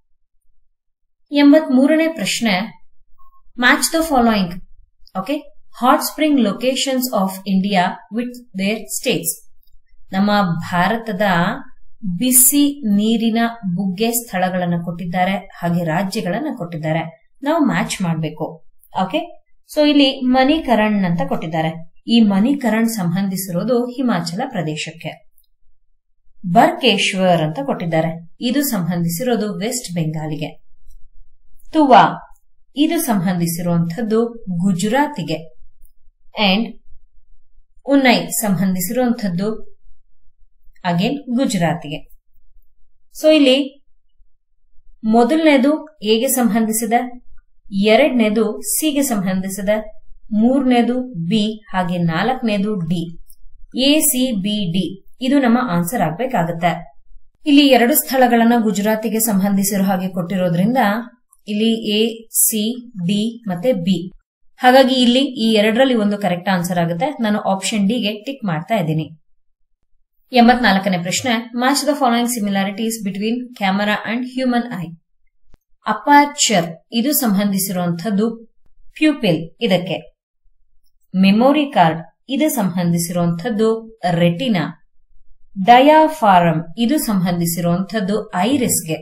A: ಎಂಬತ್ ಮೂರನೇ ಪ್ರಶ್ನೆ match the following okay hot spring locations of India with their states ನಮ್ಮ ಭಾರತದ ಬಿಸಿ ನೀರಿನ ಬುಗ್ಗೆ ಸ್ಥಳಗಳನ್ನು ಕೊಟ್ಟಿದ್ದಾರೆ ಹಾಗೆ ರಾಜ್ಯಗಳನ್ನು ಕೊಟ್ಟಿದ್ದಾರೆ ನಾವು ಮ್ಯಾಚ್ ಮಾಡಬೇಕು ಓಕೆ ಸೊ ಇಲ್ಲಿ ಮಣಿಕರಣ್ ಅಂತ ಕೊಟ್ಟಿದ್ದಾರೆ ಈ ಮಣಿಕರಣ್ ಸಂಬಂಧಿಸಿರೋದು ಹಿಮಾಚಲ ಪ್ರದೇಶಕ್ಕೆ ಬರ್ಕೇಶ್ವರ್ ಅಂತ ಕೊಟ್ಟಿದ್ದಾರೆ ಇದು ಸಂಬಂಧಿಸಿರೋದು ವೆಸ್ಟ್ ಬೆಂಗಾಲಿಗೆ ತುವಾ ಇದು ಸಂಬಂಧಿಸಿರುವಂತದ್ದು ಗುಜರಾತಿಗೆ ಅಂಡ್ ಉನ್ನೈ ಸಂಬಂಧಿಸಿರುವಂತದ್ದು ಅಗೇನ್ ಗುಜರಾತಿಗೆ ಸೊ ಇಲ್ಲಿ ಮೊದಲನೇದು ಎಗೆ ಸಂಬಂಧಿಸಿದೆ ಎರಡನೇದು ಸಿಗೆ ಸಂಬಂಧಿಸಿದೆ ಮೂರನೇದು ಬಿ ಹಾಗೆ ನಾಲ್ಕನೇದು D A C B D ಇದು ನಮ್ಮ ಆನ್ಸರ್ ಆಗ್ಬೇಕಾಗತ್ತೆ ಇಲ್ಲಿ ಎರಡು ಸ್ಥಳಗಳನ್ನ ಗುಜರಾತಿಗೆ ಸಂಬಂಧಿಸಿರೋ ಹಾಗೆ ಕೊಟ್ಟಿರೋದ್ರಿಂದ ಇಲ್ಲಿ ಎ ಸಿ ಡಿ ಮತ್ತೆ ಬಿ ಹಾಗಾಗಿ ಇಲ್ಲಿ ಈ ಎರಡರಲ್ಲಿ ಒಂದು ಕರೆಕ್ಟ್ ಆನ್ಸರ್ ಆಗುತ್ತೆ ನಾನು ಆಪ್ಷನ್ ಡಿಗೆ ಟಿಕ್ ಮಾಡ್ತಾ ಇದ್ದೀನಿ ಎಂಬತ್ನಾಲ್ಕನೇ ಪ್ರಶ್ನೆ match the following similarities between camera and human eye aperture ಇದು ಸಂಬಂಧಿಸಿರುವಂತದ್ದು ಪ್ಯೂಪಿಲ್ ಇದಕ್ಕೆ ಮೆಮೊರಿ ಕಾರ್ಡ್ ಇದು ಸಂಬಂಧಿಸಿರುವಂತದ್ದು ರೆಟಿನಾ ಡಯಾಫಾರಂ ಇದು ಸಂಬಂಧಿಸಿರುವಂತದ್ದು ಐರಿಸ್ಗೆ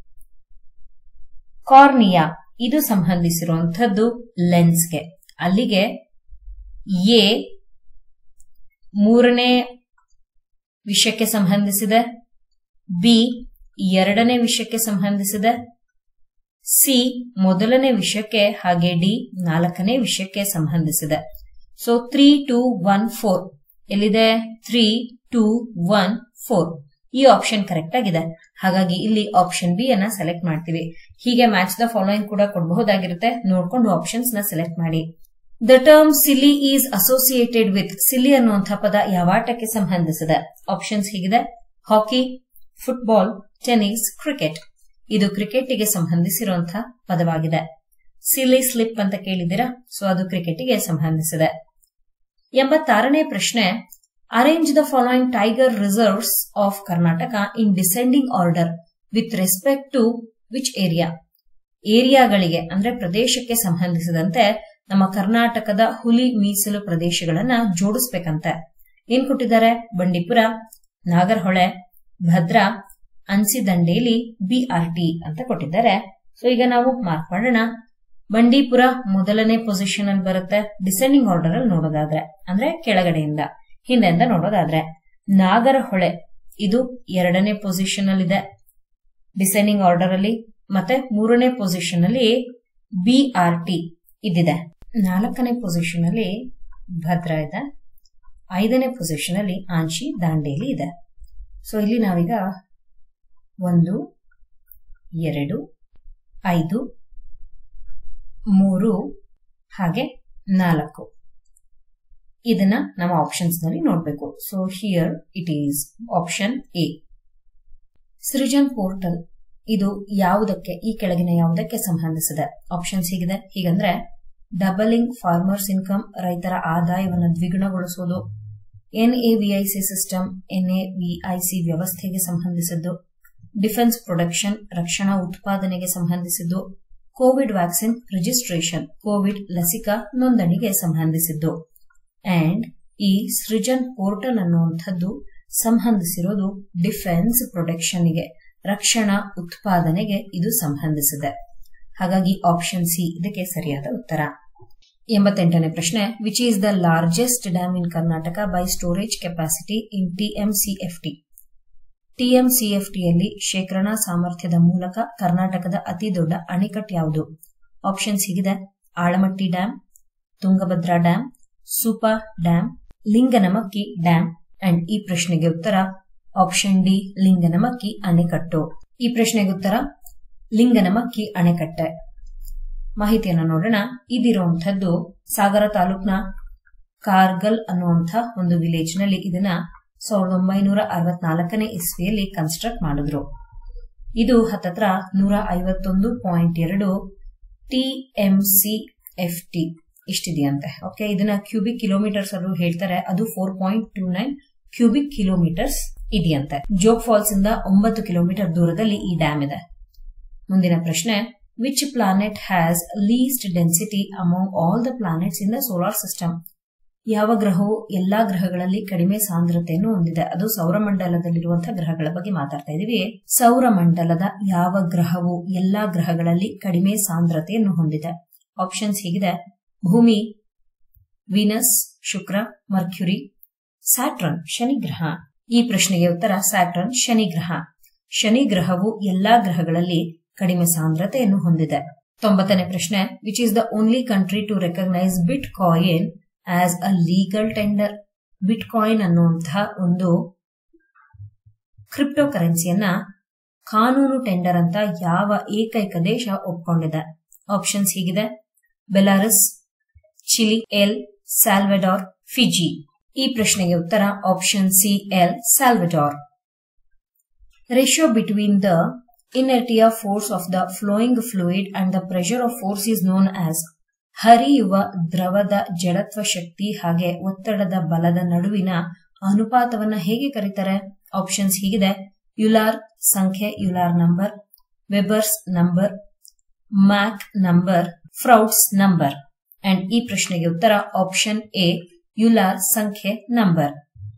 A: ಕಾರ್ನಿಯಾ ಇದು ಸಂಬಂಧಿಸಿರುವಂತದ್ದು ಲೆನ್ಸ್ಗೆ ಅಲ್ಲಿಗೆ ಎ ಮೂರನೇ ವಿಷಯಕ್ಕೆ ಸಂಬಂಧಿಸಿದೆ ಬಿ ಎರಡನೇ ವಿಷಯಕ್ಕೆ ಸಂಬಂಧಿಸಿದೆ ಸಿ ಮೊದಲನೇ ವಿಷಯಕ್ಕೆ ಹಾಗೆ ಡಿ ನಾಲ್ಕನೇ ವಿಷಯಕ್ಕೆ ಸಂಬಂಧಿಸಿದೆ so three two one four ಎಲ್ಲಿದೆ ತ್ರೀ ಟೂ ಒನ್ ಫೋರ್ ಈ ಆಪ್ಷನ್ ಕರೆಕ್ಟ್ ಆಗಿದೆ ಹಾಗಾಗಿ ಇಲ್ಲಿ ಆಪ್ಷನ್ ಬಿ ಅನ್ನ ಸೆಲೆಕ್ಟ್ ಮಾಡ್ತೀವಿ ಹೀಗೆ ಮ್ಯಾಚ್ ದ ಫಾಲೋಯಿಂಗ್ ಕೂಡ ಕೊಡಬಹುದಾಗಿರುತ್ತೆ ನೋಡ್ಕೊಂಡು ಆಪ್ಷನ್ಸ್ ನ ಸೆಲೆಕ್ಟ್ ಮಾಡಿ the term silly is associated with silly ಅನ್ನುವಂತಹ ಪದ ಯಾವ ಆಟಕ್ಕೆ ಸಂಬಂಧಿಸಿದೆ ಆಪ್ಷನ್ಸ್ ಹೀಗಿದೆ ಹಾಕಿ ಫುಟ್ಬಾಲ್ ಟೆನ್ನಿಸ್ ಕ್ರಿಕೆಟ್ ಇದು ಕ್ರಿಕೆಟ್ಗೆ ಸಂಬಂಧಿಸಿರುವಂತಹ ಪದವಾಗಿದೆ ಸಿಲಿ ಸ್ಲಿಪ್ ಅಂತ ಕೇಳಿದ್ದೀರಾ ಸೊ ಅದು ಕ್ರಿಕೆಟ್ಗೆ ಸಂಬಂಧಿಸಿದೆ ಎಂಬತ್ತಾರನೇ ಪ್ರಶ್ನೆ arrange the following tiger reserves of Karnataka in descending order with respect to which area ಏರಿಯಾಗಳಿಗೆ ಅಂದ್ರೆ ಪ್ರದೇಶಕ್ಕೆ ಸಂಬಂಧಿಸಿದಂತೆ ನಮ್ಮ ಕರ್ನಾಟಕದ ಹುಲಿ ಮೀಸಲು ಪ್ರದೇಶಗಳನ್ನ ಜೋಡಿಸ್ಬೇಕಂತೆ ಏನ್ ಕೊಟ್ಟಿದ್ದಾರೆ ಬಂಡೀಪುರ ನಾಗರಹೊಳೆ ಭದ್ರಾ ಅನ್ಸಿದಂಡೇಲಿ ಬಿಆರ್ಟಿ ಅಂತ ಕೊಟ್ಟಿದ್ದಾರೆ ಸೊ ಈಗ ನಾವು ಮಾರ್ಕ್ ಮಾಡೋಣ ಬಂಡೀಪುರ ಮೊದಲನೇ ಪೊಸಿಷನ್ ಅಲ್ಲಿ ಬರುತ್ತೆ ಡಿಸೆಂಡಿಂಗ್ ಆರ್ಡರ್ ಅಲ್ಲಿ ನೋಡೋದಾದ್ರೆ ಅಂದ್ರೆ ಕೆಳಗಡೆಯಿಂದ ಹಿಂದೆಯಿಂದ ನೋಡೋದಾದ್ರೆ ನಾಗರಹೊಳೆ ಇದು ಎರಡನೇ ಪೊಸಿಷನ್ ಅಲ್ಲಿ ಇದೆ ಡಿಸೆಂಡಿಂಗ್ ಆರ್ಡರ್ ಅಲ್ಲಿ ಮತ್ತೆ ಮೂರನೇ ಪೊಸಿಷನ್ ಅಲ್ಲಿ ಬಿಆರ್ಟಿ ಇದಿದೆ ನಾಲ್ಕನೇ ಪೊಸಿಷನ್ ಅಲ್ಲಿ ಭದ್ರಾ ಇದೆ ಐದನೇ ಪೊಸಿಷನ್ ಅಲ್ಲಿ ಆಂಶಿ ದಾಂಡೇಲಿ ಇದೆ ಸೊ ಇಲ್ಲಿ ನಾವೀಗ ಒಂದು ಎರಡು ಐದು ಮೂರು ಹಾಗೆ ನಾಲ್ಕು ಇದನ್ನ ನಮ್ಮ ಆಪ್ಷನ್ಸ್ ನಲ್ಲಿ ನೋಡಬೇಕು so here it is option A Srijan portal ಇದು ಯಾವುದಕ್ಕೆ ಈ ಕೆಳಗಿನ ಯಾವುದಕ್ಕೆ ಸಂಬಂಧಿಸಿದೆ ಆಪ್ಷನ್ಸ್ ಹೀಗಿದೆ ಹೀಗಂದ್ರೆ ಡಬಲಿಂಗ್ ಫಾರ್ಮರ್ಸ್ ಇನ್ಕಮ್ ರೈತರ ಆದಾಯವನ್ನು ದ್ವಿಗುಣಗೊಳಿಸುವುದು ಎನ್ಎವಿಐಸಿ ಸಿಸ್ಟಮ್ ಎನ್ಎವಿಐಸಿ ವ್ಯವಸ್ಥೆಗೆ ಸಂಬಂಧಿಸಿದ್ದು ಡಿಫೆನ್ಸ್ ಪ್ರೊಡಕ್ಷನ್ ರಕ್ಷಣಾ ಉತ್ಪಾದನೆಗೆ ಸಂಬಂಧಿಸಿದ್ದು ಕೋವಿಡ್ ವ್ಯಾಕ್ಸಿನ್ ರಿಜಿಸ್ಟ್ರೇಷನ್ ಕೋವಿಡ್ ಲಸಿಕಾ ನೋಂದಣಿಗೆ ಸಂಬಂಧಿಸಿದ್ದು ಅಂಡ್ ಈ ಸೃಜನ್ ಪೋರ್ಟಲ್ ಅನ್ನುವಂಥದ್ದು ಸಂಬಂಧಿಸಿರೋದು ಡಿಫೆನ್ಸ್ ಪ್ರೊಡಕ್ಷನ್ಗೆ ರಕ್ಷಣಾ ಉತ್ಪಾದನೆಗೆ ಇದು ಸಂಬಂಧಿಸಿದೆ ಹಾಗಾಗಿ ಆಪ್ಷನ್ ಸಿ ಇದಕ್ಕೆ ಸರಿಯಾದ ಉತ್ತರ ಎಂಬತ್ತೆಂಟನೇ ಪ್ರಶ್ನೆ which is the largest dam in Karnataka by storage capacity in TMCFT ಟಿಎಂಸಿಎಫ್ಟಿಯಲ್ಲಿ ಶೇಖರಣಾ ಸಾಮರ್ಥ್ಯದ ಮೂಲಕ ಕರ್ನಾಟಕದ ಅತಿ ದೊಡ್ಡ ಅಣೆಕಟ್ಟು ಯಾವುದು ಆಪ್ಷನ್ಸ್ ಹೀಗಿದೆ Almatti dam Tungabhadra dam Supa dam Linganamakki dam and ಈ ಪ್ರಶ್ನೆಗೆ ಉತ್ತರ ಆಪ್ಷನ್ ಡಿ ಲಿಂಗನಮಕ್ಕಿ ಅಣೆಕಟ್ಟು ಈ ಪ್ರಶ್ನೆಗೆ ಉತ್ತರ ಲಿಂಗನಮಕ್ಕಿ ಅಣೆಕಟ್ಟೆ ಮಾಹಿತಿಯನ್ನು ನೋಡೋಣ ಇದಿರುವಂತಹದ್ದು ಸಾಗರ ತಾಲೂಕ್ನ ಕಾರ್ಗಲ್ ಅನ್ನುವಂಥ ಒಂದು ವಿಲೇಜ್ ನಲ್ಲಿ ಇದನ್ನ ಸಾವಿರದ ಒಂಬೈನೂರ ಅರವತ್ನಾಲ್ಕನೇ ಇಸ್ವಿಯಲ್ಲಿ ಕನ್ಸ್ಟ್ರಕ್ಟ್ ಮಾಡಿದ್ರು ಇದು ಹತ್ತತ್ರ ನೂರ ಐವತ್ತೊಂದು ಪಾಯಿಂಟ್ ಎರಡು T M C F T ಇಷ್ಟಿದೆಯಂತೆ ಓಕೆ ಇದನ್ನ ಕ್ಯೂಬಿಕ್ ಕಿಲೋಮೀಟರ್ಸ್ ಅಲ್ಲೂ ಹೇಳ್ತಾರೆ ಅದು four point two nine cubic kilometres ಇದೆಯಂತೆ ಜೋಗ್ ಫಾಲ್ಸ್ ಇಂದ ಒಂಬತ್ತು ಕಿಲೋಮೀಟರ್ ದೂರದಲ್ಲಿ ಈ ಡ್ಯಾಮ್ ಇದೆ ಮುಂದಿನ ಪ್ರಶ್ನೆ which planet has least density among all the planets in the solar system ಯಾವ ಗ್ರಹವು ಎಲ್ಲಾ ಗ್ರಹಗಳಲ್ಲಿ ಕಡಿಮೆ ಸಾಂದ್ರತೆಯನ್ನು ಹೊಂದಿದೆ ಅದು ಸೌರಮಂಡಲದಲ್ಲಿರುವಂತಹ ಗ್ರಹಗಳ ಬಗ್ಗೆ ಮಾತಾಡ್ತಾ ಇದೀವಿ ಸೌರಮಂಡಲದ ಯಾವ ಗ್ರಹವು ಎಲ್ಲಾ ಗ್ರಹಗಳಲ್ಲಿ ಕಡಿಮೆ ಸಾಂದ್ರತೆಯನ್ನು ಹೊಂದಿದೆ ಆಪ್ಷನ್ಸ್ ಹೀಗಿದೆ ಭೂಮಿ ವೀನಸ್ ಶುಕ್ರ ಮರ್ಕ್ಯುರಿ ಸ್ಯಾಟ್ರನ್ ಶನಿ ಗ್ರಹ ಈ ಪ್ರಶ್ನೆಗೆ ಉತ್ತರ ಸ್ಯಾಟ್ರನ್ ಶನಿ ಗ್ರಹ ಶನಿ ಗ್ರಹವು ಎಲ್ಲಾ ಗ್ರಹಗಳಲ್ಲಿ ಕಡಿಮೆ ಸಾಂದ್ರತೆಯನ್ನು ಹೊಂದಿದೆ ತೊಂಬತ್ತನೇ ಪ್ರಶ್ನೆ which is the only country to recognise bitcoin as a legal tender bitcoin ಅನ್ನುವಂತಹ ಒಂದು ಕ್ರಿಪ್ಟೋ ಕರೆನ್ಸಿಯನ್ನ ಕಾನೂನು ಟೆಂಡರ್ ಅಂತ ಯಾವ ಏಕೈಕ ದೇಶ ಒಪ್ಕೊಂಡಿದೆ ಆಪ್ಷನ್ಸ್ ಹೀಗಿದೆ Belarus Chile El Salvador Fiji ಈ ಪ್ರಶ್ನೆಗೆ ಉತ್ತರ option C El Salvador ratio between the inertia force of the flowing fluid and the pressure of force is known as ಹರಿಯುವ ದ್ರವದ ಜಡತ್ವ ಶಕ್ತಿ ಹಾಗೆ ಒತ್ತಡದ ಬಲದ ನಡುವಿನ ಅನುಪಾತವನ್ನ ಹೇಗೆ ಕರೀತಾರೆ ಆಪ್ಷನ್ಸ್ ಹೀಗಿದೆ ಯುಲಾರ್ ಸಂಖ್ಯೆ Euler number Weber's number Mach number Froude's number and ಈ ಪ್ರಶ್ನೆಗೆ ಉತ್ತರ ಆಪ್ಷನ್ ಎ ಯುಲಾರ್ ಸಂಖ್ಯೆ ನಂಬರ್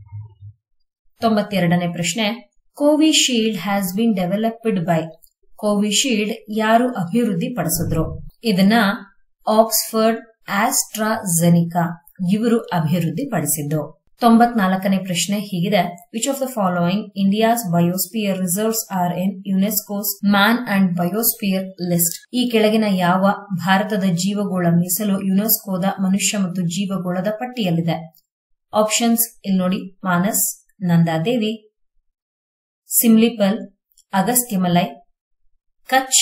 A: ತೊಂಬತ್ತೆರಡನೇ ಪ್ರಶ್ನೆ Covishield has been developed by Covishield ಯಾರು ಅಭಿವೃದ್ಧಿ ಪಡಿಸಿದ್ರು ಇದನ್ನ ಆಕ್ಸ್ಫರ್ಡ್ ಆಸ್ಟ್ರಾಜೆನಿಕಾ ಇವರು ಅಭಿವೃದ್ಧಿ ಪಡಿಸಿದ್ದು ತೊಂಬತ್ನಾಲ್ಕನೇ ಪ್ರಶ್ನೆ ಹೀಗಿದೆ which of the following India's biosphere reserves are in UNESCO's man and biosphere list ಈ ಕೆಳಗಿನ ಯಾವ ಭಾರತದ ಜೀವಗೋಳ ಮೀಸಲು ಯುನೆಸ್ಕೋದ ಮನುಷ್ಯ ಮತ್ತು ಜೀವಗೋಳದ ಪಟ್ಟಿಯಲ್ಲಿದೆ ಆಪ್ಷನ್ಸ್ ಇಲ್ಲಿ ನೋಡಿ ಮಾನಸ್ ನಂದಾದೇವಿ ಸಿಮ್ಲಿಪಲ್ ಅಗಸ್ತ್ಯಮಲೈ ಕಚ್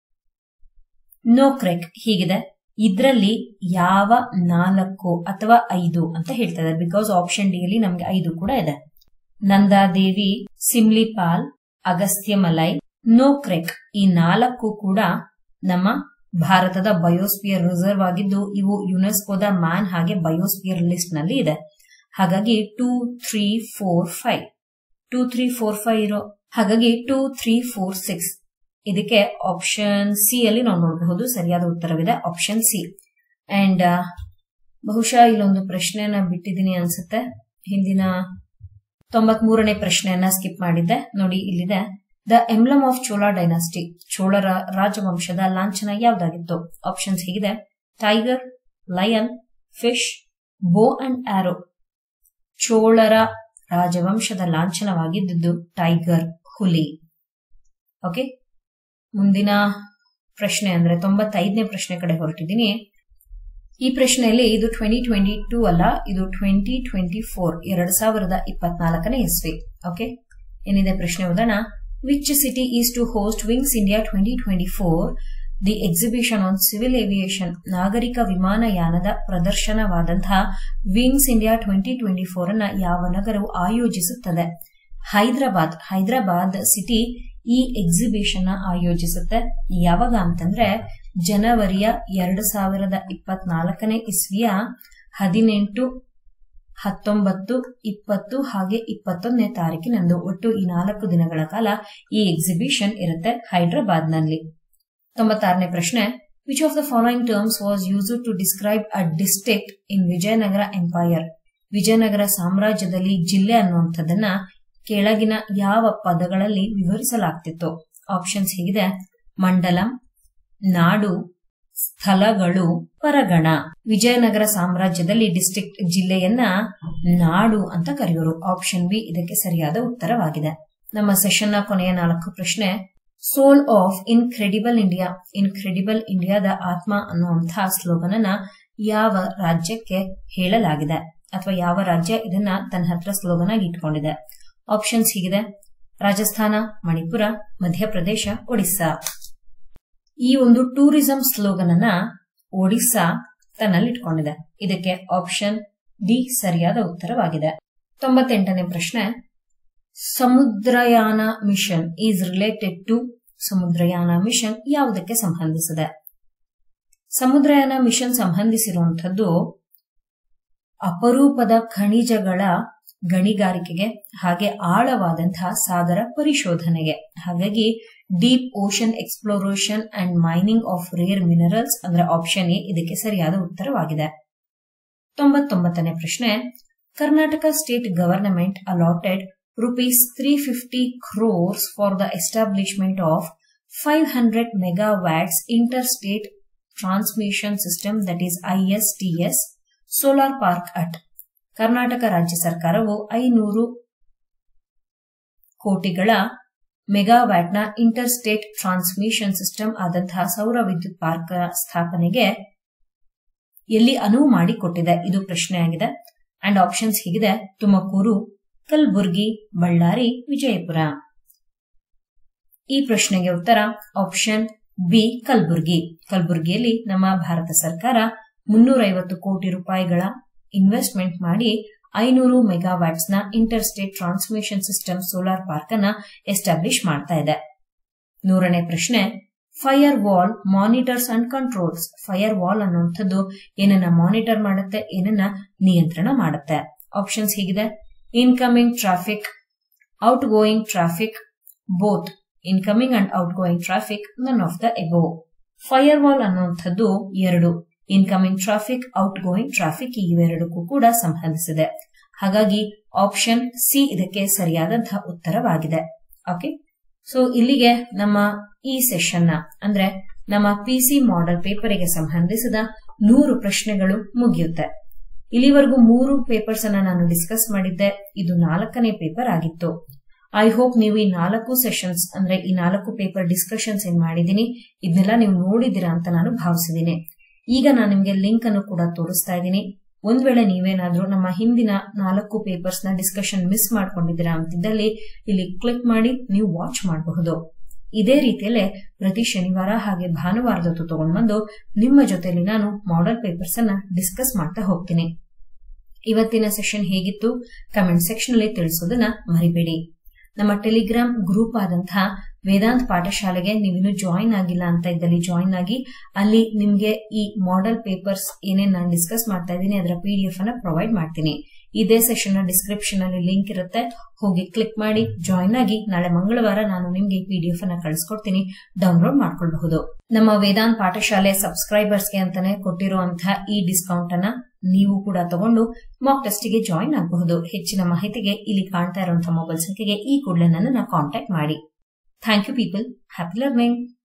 A: ನೋಕ್ರೆಕ್ ಹೀಗಿದೆ ಇದರಲ್ಲಿ ಯಾವ ನಾಲ್ಕು ಅಥವಾ ಐದು ಅಂತ ಹೇಳ್ತಾ ಇದ್ದಾರೆ ಬಿಕಾಸ್ ಆಪ್ಷನ್ ಡಿ ಅಲ್ಲಿ ನಮ್ಗೆ ಐದು ಕೂಡ ಇದೆ ನಂದಾದೇವಿ ಸಿಮ್ಲಿಪಾಲ್ ಅಗಸ್ತ್ಯಮಲೈ ನೋಕ್ರೆಕ್ ಈ ನಾಲ್ಕು ಕೂಡ ನಮ್ಮ ಭಾರತದ ಬಯೋಸ್ಪಿಯರ್ ರಿಸರ್ವ್ ಆಗಿದ್ದು ಇವು ಯುನೆಸ್ಕೋದ ಮ್ಯಾನ್ ಹಾಗೆ ಬಯೋಸ್ಪಿಯರ್ ಲಿಸ್ಟ್ ನಲ್ಲಿ ಇದೆ ಹಾಗಾಗಿ two three four five two three four five ಇರೋ ಹಾಗಾಗಿ ಟೂ ತ್ರೀ ಫೋರ್ ಸಿಕ್ಸ್ ಇದಕ್ಕೆ ಆಪ್ಷನ್ ಸಿ ಅಲ್ಲಿ ನಾವು ನೋಡಬಹುದು ಸರಿಯಾದ ಉತ್ತರವಿದೆ ಆಪ್ಷನ್ ಸಿ ಅಂಡ್ ಬಹುಶಃ ಇಲ್ಲೊಂದು ಪ್ರಶ್ನೆಯನ್ನ ಬಿಟ್ಟಿದ್ದೀನಿ ಅನ್ಸುತ್ತೆ ಹಿಂದಿನ ತೊಂಬತ್ ಮೂರನೇ ಪ್ರಶ್ನೆಯನ್ನ ಸ್ಕಿಪ್ ಮಾಡಿದ್ದೆ ನೋಡಿ ಇಲ್ಲಿದೆ the emblem of Chola dynasty ಚೋಳರ ರಾಜವಂಶದ ಲಾಂಛನ ಯಾವ್ದಾಗಿತ್ತು ಆಪ್ಷನ್ಸ್ ಹೀಗಿದೆ tiger lion fish bow and arrow ಚೋಳರ ರಾಜವಂಶದ ಲಾಂಛನವಾಗಿದ್ದು ಟೈಗರ್ ಹುಲಿ ಓಕೆ ಮುಂದಿನ ಪ್ರಶ್ನೆ ಅಂದ್ರೆ ತೊಂಬತ್ತೈದನೇ ಪ್ರಶ್ನೆ ಕಡೆ ಹೊರಟಿದ್ದೀನಿ ಈ ಪ್ರಶ್ನೆಯಲ್ಲಿ ಇದು ಟ್ವೆಂಟಿ ಟ್ವೆಂಟಿ ಟೂ ಅಲ್ಲ ಇದು ಟ್ವೆಂಟಿ ಟ್ವೆಂಟಿ ಫೋರ್ ಎರಡ್ ಸಾವಿರದ ಇಪ್ಪತ್ನಾಲ್ಕನೇ ಇಸ್ವಿ ಓಕೆ ಏನಿದೆ ಪ್ರಶ್ನೆ ಓದೋಣ which city is to host wings India twenty twenty four the exhibition on civil aviation ನಾಗರಿಕ ವಿಮಾನಯಾನದ ಪ್ರದರ್ಶನವಾದಂತಹ wings India twenty twenty four ಅನ್ನ ಯಾವ ನಗರವು ಆಯೋಜಿಸುತ್ತದೆ ಹೈದರಾಬಾದ್ ಹೈದರಾಬಾದ್ ಸಿಟಿ ಈ ಎಕ್ಸಿಬಿಷನ್ ಆಯೋಜಿಸುತ್ತೆ ಯಾವಾಗ ಅಂತಂದ್ರೆ ಜನವರಿಯ ಎರಡು ಸಾವಿರದ ಇಪ್ಪತ್ನಾಲ್ಕನೇ ಇಸ್ವಿಯ ಹದಿನೆಂಟು ಹತ್ತೊಂಬತ್ತು ಇಪ್ಪತ್ತು ಹಾಗೆ ಇಪ್ಪತ್ತೊಂದನೇ ತಾರೀಕಿನಂದು ಒಟ್ಟು ಈ ನಾಲ್ಕು ದಿನಗಳ ಕಾಲ ಈ ಎಕ್ಸಿಬಿಷನ್ ಇರುತ್ತೆ ಹೈದರಾಬಾದ್ನಲ್ಲಿ ತೊಂಬತ್ತಾರನೇ ಪ್ರಶ್ನೆ which of the following terms was use to describe a district in Vijayanagara empire Vijayanagara ಸಾಮ್ರಾಜ್ಯದಲ್ಲಿ ಜಿಲ್ಲೆ ಅನ್ನುವಂಥದ್ದನ್ನ ಕೆಳಗಿನ ಯಾವ ಪದಗಳಲ್ಲಿ ವಿವರಿಸಲಾಗ್ತಿತ್ತು ಆಪ್ಷನ್ಸ್ ಹೀಗಿದೆ ಮಂಡಲಂ ನಾಡು ಸ್ಥಳಗಳು ಪರಗಣ ವಿಜಯನಗರ ಸಾಮ್ರಾಜ್ಯದಲ್ಲಿ ಡಿಸ್ಟ್ರಿಕ್ಟ್ ಜಿಲ್ಲೆಯನ್ನ ನಾಡು ಅಂತ ಕರೆಯೋರು ಆಪ್ಷನ್ ಬಿ ಇದಕ್ಕೆ ಸರಿಯಾದ ಉತ್ತರವಾಗಿದೆ ನಮ್ಮ ಸೆಷನ್ನ ಕೊನೆಯ ನಾಲ್ಕು ಪ್ರಶ್ನೆ soul of incredible India incredible ಇಂಡಿಯಾದ ಆತ್ಮ ಅನ್ನುವಂತಹ ಸ್ಲೋಗನ್ ಅನ್ನ ಯಾವ ರಾಜ್ಯಕ್ಕೆ ಹೇಳಲಾಗಿದೆ ಅಥವಾ ಯಾವ ರಾಜ್ಯ ಇದನ್ನ ತನ್ನ ಹತ್ರ ಸ್ಲೋಗನ್ ಆಗಿ ಇಟ್ಕೊಂಡಿದೆ ಆಪ್ಷನ್ಸ್ ಹೀಗಿದೆ ರಾಜಸ್ಥಾನ ಮಣಿಪುರ ಮಧ್ಯಪ್ರದೇಶ ಒಡಿಸ್ಸಾ ಈ ಒಂದು ಟೂರಿಸಂ ಸ್ಲೋಗನ್ ಅನ್ನ ಒಡಿಸ್ಸಾ ತನ್ನಲ್ಲಿಟ್ಕೊಂಡಿದೆ ಇದಕ್ಕೆ ಆಪ್ಷನ್ ಡಿ ಸರಿಯಾದ ಉತ್ತರವಾಗಿದೆ ತೊಂಬತ್ತೆಂಟನೇ ಪ್ರಶ್ನೆ Samudrayaan mission is related to Samudrayaan mission ಯಾವುದಕ್ಕೆ ಸಂಬಂಧಿಸಿದೆ ಸಮುದ್ರಯಾನ ಮಿಷನ್ ಸಂಬಂಧಿಸಿರುವಂತದ್ದು ಅಪರೂಪದ ಖನಿಜಗಳ ಗಣಿಗಾರಿಕೆಗೆ ಹಾಗೆ ಆಳವಾದಂತಹ ಸಾಗರ ಪರಿಶೋಧನೆಗೆ ಹಾಗಾಗಿ deep ocean exploration and mining of rare minerals ಅಂದ್ರೆ ಆಪ್ಷನ್ ಎ ಇದಕ್ಕೆ ಸರಿಯಾದ ಉತ್ತರವಾಗಿದೆ ತೊಂಬತ್ತೊಂಬತ್ತನೇ ಪ್ರಶ್ನೆ Karnataka state government allotted rupees three fifty crores for the establishment of five hundred megawatts inter state transmission system that is ISTS solar park at Karnataka ರಾಜ್ಯ ಸರ್ಕಾರವು ಐನೂರು ಕೋಟಿಗಳ ಮೆಗಾವ್ಯಾಟ್ನ ಇಂಟರ್ ಸ್ಟೇಟ್ ಟ್ರಾನ್ಸ್ಮಿಷನ್ ಸಿಸ್ಟಮ್ ಆದಂತಹ ಸೌರ ವಿದ್ಯುತ್ ಪಾರ್ಕ್ ಸ್ಥಾಪನೆಗೆ ಎಲ್ಲಿ ಅನುವು ಮಾಡಿಕೊಟ್ಟಿದೆ ಇದು ಪ್ರಶ್ನೆಯಾಗಿದೆ ಅಂಡ್ ಆಪ್ಷನ್ಸ್ ಹೀಗಿದೆ ತುಮಕೂರು ಕಲಬುರ್ಗಿ ಬಳ್ಳಾರಿ ವಿಜಯಪುರ ಈ ಪ್ರಶ್ನೆಗೆ ಉತ್ತರ ಆಪ್ಷನ್ ಬಿ ಕಲಬುರ್ಗಿ ಕಲಬುರ್ಗಿಯಲ್ಲಿ ನಮ್ಮ ಭಾರತ ಸರ್ಕಾರ ಮುನ್ನೂರೈವತ್ತು ಕೋಟಿ ರೂಪಾಯಿಗಳ ಇನ್ವೆಸ್ಟ್ಮೆಂಟ್ ಮಾಡಿ ಐನೂರು ಮೆಗಾವ್ಯಾಟ್ಸ್ ನ inter state transmission system solar park ಅನ್ನ ಎಸ್ಟಾಬ್ಲಿಷ್ ಮಾಡ್ತಾ ಇದೆ ನೂರನೇ ಪ್ರಶ್ನೆ firewall monitors and controls firewall ಅನ್ನುವಂಥದ್ದು ಏನನ್ನ ಮಾನಿಟರ್ ಮಾಡುತ್ತೆ ಏನನ್ನ ನಿಯಂತ್ರಣ ಮಾಡುತ್ತೆ ಆಪ್ಷನ್ಸ್ ಹೀಗಿದೆ incoming traffic outgoing traffic both incoming and outgoing traffic none of the above firewall ಅನ್ನುವಂಥದ್ದು ಎರಡು incoming traffic outgoing traffic ಈ ಇವೆರಡಕ್ಕೂ ಕೂಡ ಸಂಬಂಧಿಸಿದೆ ಹಾಗಾಗಿ ಆಪ್ಷನ್ ಸಿ ಇದಕ್ಕೆ ಸರಿಯಾದಂತಹ ಉತ್ತರವಾಗಿದೆ ಓಕೆ ಸೊ ಇಲ್ಲಿಗೆ ನಮ್ಮ ಈ ಸೆಷನ್ ನ ಅಂದ್ರೆ ನಮ್ಮ ಪಿಸಿ ಮಾಡೆಲ್ ಪೇಪರಿಗೆ ಸಂಬಂಧಿಸಿದ ನೂರು ಪ್ರಶ್ನೆಗಳು ಮುಗಿಯುತ್ತೆ ಇಲ್ಲಿವರೆಗೂ ಮೂರು ಪೇಪರ್ಸ್ ಅನ್ನ ನಾನು ಡಿಸ್ಕಸ್ ಮಾಡಿದ್ದೆ ಇದು ನಾಲ್ಕನೇ ಪೇಪರ್ ಆಗಿತ್ತು ಐ ಹೋಪ್ ನೀವು ಈ ನಾಲ್ಕು ಸೆಷನ್ಸ್ ಅಂದ್ರೆ ಈ ನಾಲ್ಕು ಪೇಪರ್ ಡಿಸ್ಕಷನ್ಸ್ ಏನ್ ಮಾಡಿದೀನಿ ಇದನ್ನೆಲ್ಲ ನೀವು ನೋಡಿದಿರಾ ಅಂತ ನಾನು ಭಾವಿಸಿದ್ದೀನಿ ಈಗ ನಾನು ನಿಮ್ಗೆ ಲಿಂಕ್ ಅನ್ನು ಕೂಡ ತೋರಿಸ್ತಾ ಇದ್ದೀನಿ ಒಂದ್ ವೇಳೆ ನೀವೇನಾದ್ರೂ ನಮ್ಮ ಹಿಂದಿನ ನಾಲ್ಕು ಪೇಪರ್ಸ್ ನ ಡಿಸ್ಕಷನ್ ಮಿಸ್ ಮಾಡ್ಕೊಂಡಿದ್ದೀರಾ ಅಂತಿದ್ದಲ್ಲಿ ಇಲ್ಲಿ ಕ್ಲಿಕ್ ಮಾಡಿ ನೀವು ವಾಚ್ ಮಾಡಬಹುದು ಇದೇ ರೀತಿಯಲ್ಲೇ ಪ್ರತಿ ಶನಿವಾರ ಹಾಗೆ ಭಾನುವಾರದೊತ್ತು ತಗೊಂಡು ಬಂದು ನಿಮ್ಮ ಜೊತೆಲಿ ನಾನು ಮಾಡೆಲ್ ಪೇಪರ್ಸ್ ಅನ್ನ ಡಿಸ್ಕಸ್ ಮಾಡ್ತಾ ಹೋಗ್ತೀನಿ ಇವತ್ತಿನ ಸೆಷನ್ ಹೇಗಿತ್ತು ಕಮೆಂಟ್ ಸೆಕ್ಷನ್ ಅಲ್ಲಿ ತಿಳಿಸೋದನ್ನ ಮರಿಬೇಡಿ ನಮ್ಮ ಟೆಲಿಗ್ರಾಮ್ ಗ್ರೂಪ್ ಆದಂತಹ ವೇದಾಂತ್ ಪಾಠಶಾಲೆಗೆ ನೀವಿನ್ನು ಜಾಯಿನ್ ಆಗಿಲ್ಲ ಅಂತ ಇದ್ದಲ್ಲಿ ಜಾಯಿನ್ ಆಗಿ ಅಲ್ಲಿ ನಿಮ್ಗೆ ಈ ಮಾಡೆಲ್ ಪೇಪರ್ಸ್ ಏನೇನ್ ನಾನು ಡಿಸ್ಕಸ್ ಮಾಡ್ತಾ ಇದ್ದೀನಿ ಅದರ ಪಿ ಡಿ ಎಫ್ ಅನ್ನ ಪ್ರೊವೈಡ್ ಮಾಡ್ತೀನಿ ಇದೇ ಸೆಷನ್ ನ ಡಿಸ್ಕ್ರಿಪ್ಷನ್ ಅಲ್ಲಿ ಲಿಂಕ್ ಇರುತ್ತೆ ಹೋಗಿ ಕ್ಲಿಕ್ ಮಾಡಿ ಜಾಯಿನ್ ಆಗಿ ನಾಳೆ ಮಂಗಳವಾರ ನಾನು ನಿಮ್ಗೆ ಈ ಪಿ ಡಿ ಎಫ್ ಅನ್ನ ಕಳಿಸ್ಕೊಡ್ತೀನಿ ಡೌನ್ಲೋಡ್ ಮಾಡ್ಕೊಳ್ಬಹುದು ನಮ್ಮ ವೇದಾಂತ್ ಪಾಠಶಾಲೆ ಸಬ್ಸ್ಕ್ರೈಬರ್ಸ್ಗೆ ಅಂತಾನೆ ಕೊಟ್ಟಿರುವಂತಹ ಈ ಡಿಸ್ಕೌಂಟ್ ಅನ್ನ ನೀವು ಕೂಡ ತಗೊಂಡು ಮಾಕ್ ಟೆಸ್ಟ್ಗೆ ಜಾಯಿನ್ ಆಗಬಹುದು ಹೆಚ್ಚಿನ ಮಾಹಿತಿಗೆ ಇಲ್ಲಿ ಕಾಣ್ತಾ ಇರುವಂತಹ ಮೊಬೈಲ್ ಸಂಖ್ಯೆಗೆ ಈ ಕೂಡಲೇ ನನ್ನ ಕಾಂಟ್ಯಾಕ್ಟ್ ಮಾಡಿ thank you people happy learning